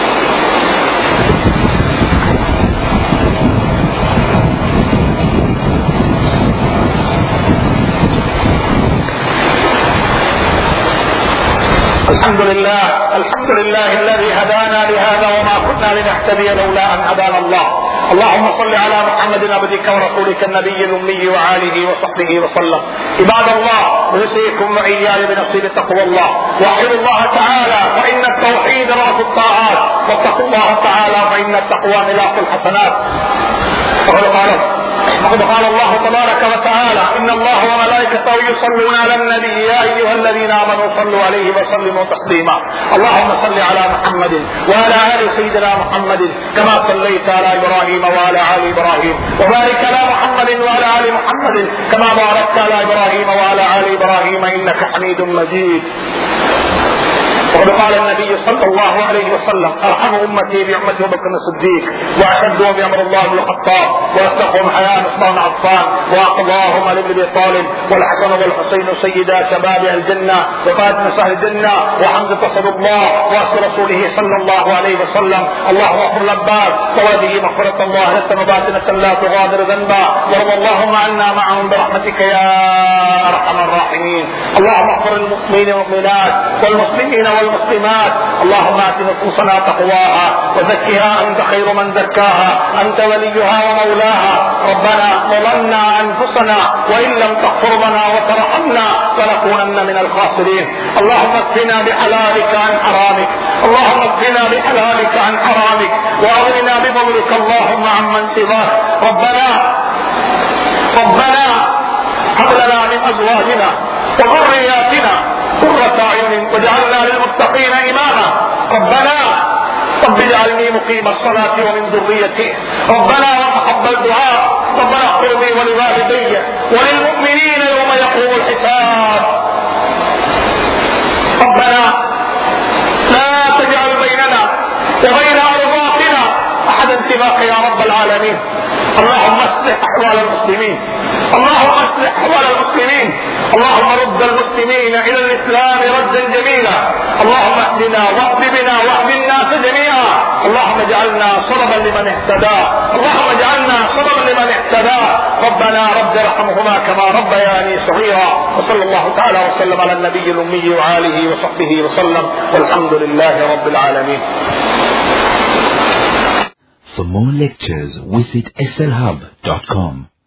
الحمد لله الحمد لله الذي هدانا لهذا وما كنا لنهتدي لولا ان هدانا الله اللهم صل على محمد عبدك ورسولك النبي الامي وآله وصحبه وسلم عباد الله اوصيكم واياي بنفسي بتقوى الله واحمد الله تعالى فان التوحيد راس الطاعات واتقوا الله تعالى فان التقوى ملاك الحسنات وقد قال وقد قال الله تبارك وتعالى ان الله وملائكته يصلون على النبي يا ايها الذين امنوا صلوا عليه وسلموا تسليما اللهم صل على محمد وعلى ال سيدنا محمد كما صليت على ابراهيم وعلى ال ابراهيم وبارك على محمد وعلى ال محمد كما باركت على ابراهيم وعلى ال ابراهيم انك حميد مجيد وقد قال النبي صلى الله عليه وسلم ارحم امتي بامه ابو بكر الصديق واشدهم بامر الله بن الخطاب واصدقهم حياء عثمان عفان واقضاهم علي بن ابي طالب والحسن والحسين سيدا شباب الجنه وفاطمه سهل الجنه وحمزه صد الله واصل رسوله صلى الله عليه وسلم اللهم اغفر العباس ووالده مغفره الله لك وباطنه لا تغادر ذنبا وارض اللهم عنا معهم برحمتك يا ارحم الراحمين اللهم اغفر المؤمنين والمؤمنات والمسلمين والمسلمات اللهم ات نفوسنا تقواها وزكها انت خير من زكاها انت وليها ومولاها ربنا ظلمنا انفسنا وان لم تغفر لنا وترحمنا لنكونن من الخاسرين اللهم اكفنا بحلالك عن حرامك اللهم اكفنا بحلالك عن حرامك واغننا بفضلك اللهم عمن سواك ربنا ربنا هب لنا من ازواجنا وذرياتنا قرة اعين واجعلنا للمتقين اماما ربنا رب اجعلني مقيم الصلاة ومن ذريتي ربنا وتقبل دعاء ربنا اغفر لي ولوالدي وللمؤمنين يوم يقوم الحساب ربنا لا تجعل بيننا وبين ارضاتنا احدا سواك يا رب العالمين اللهم اصلح احوال المسلمين اللهم اصلح احوال المسلمين اللهم رد المسلمين الى الاسلام ردا جميلا اللهم اهدنا واهد بنا واهد الناس جميعا اللهم اجعلنا سببا لمن اهتدى اللهم اجعلنا سببا لمن اهتدى ربنا رب ارحمهما كما ربياني صغيرا وصلى الله تعالى وسلم على النبي الامي وآله وصحبه وسلم والحمد لله رب العالمين For more lectures, visit slhub.com.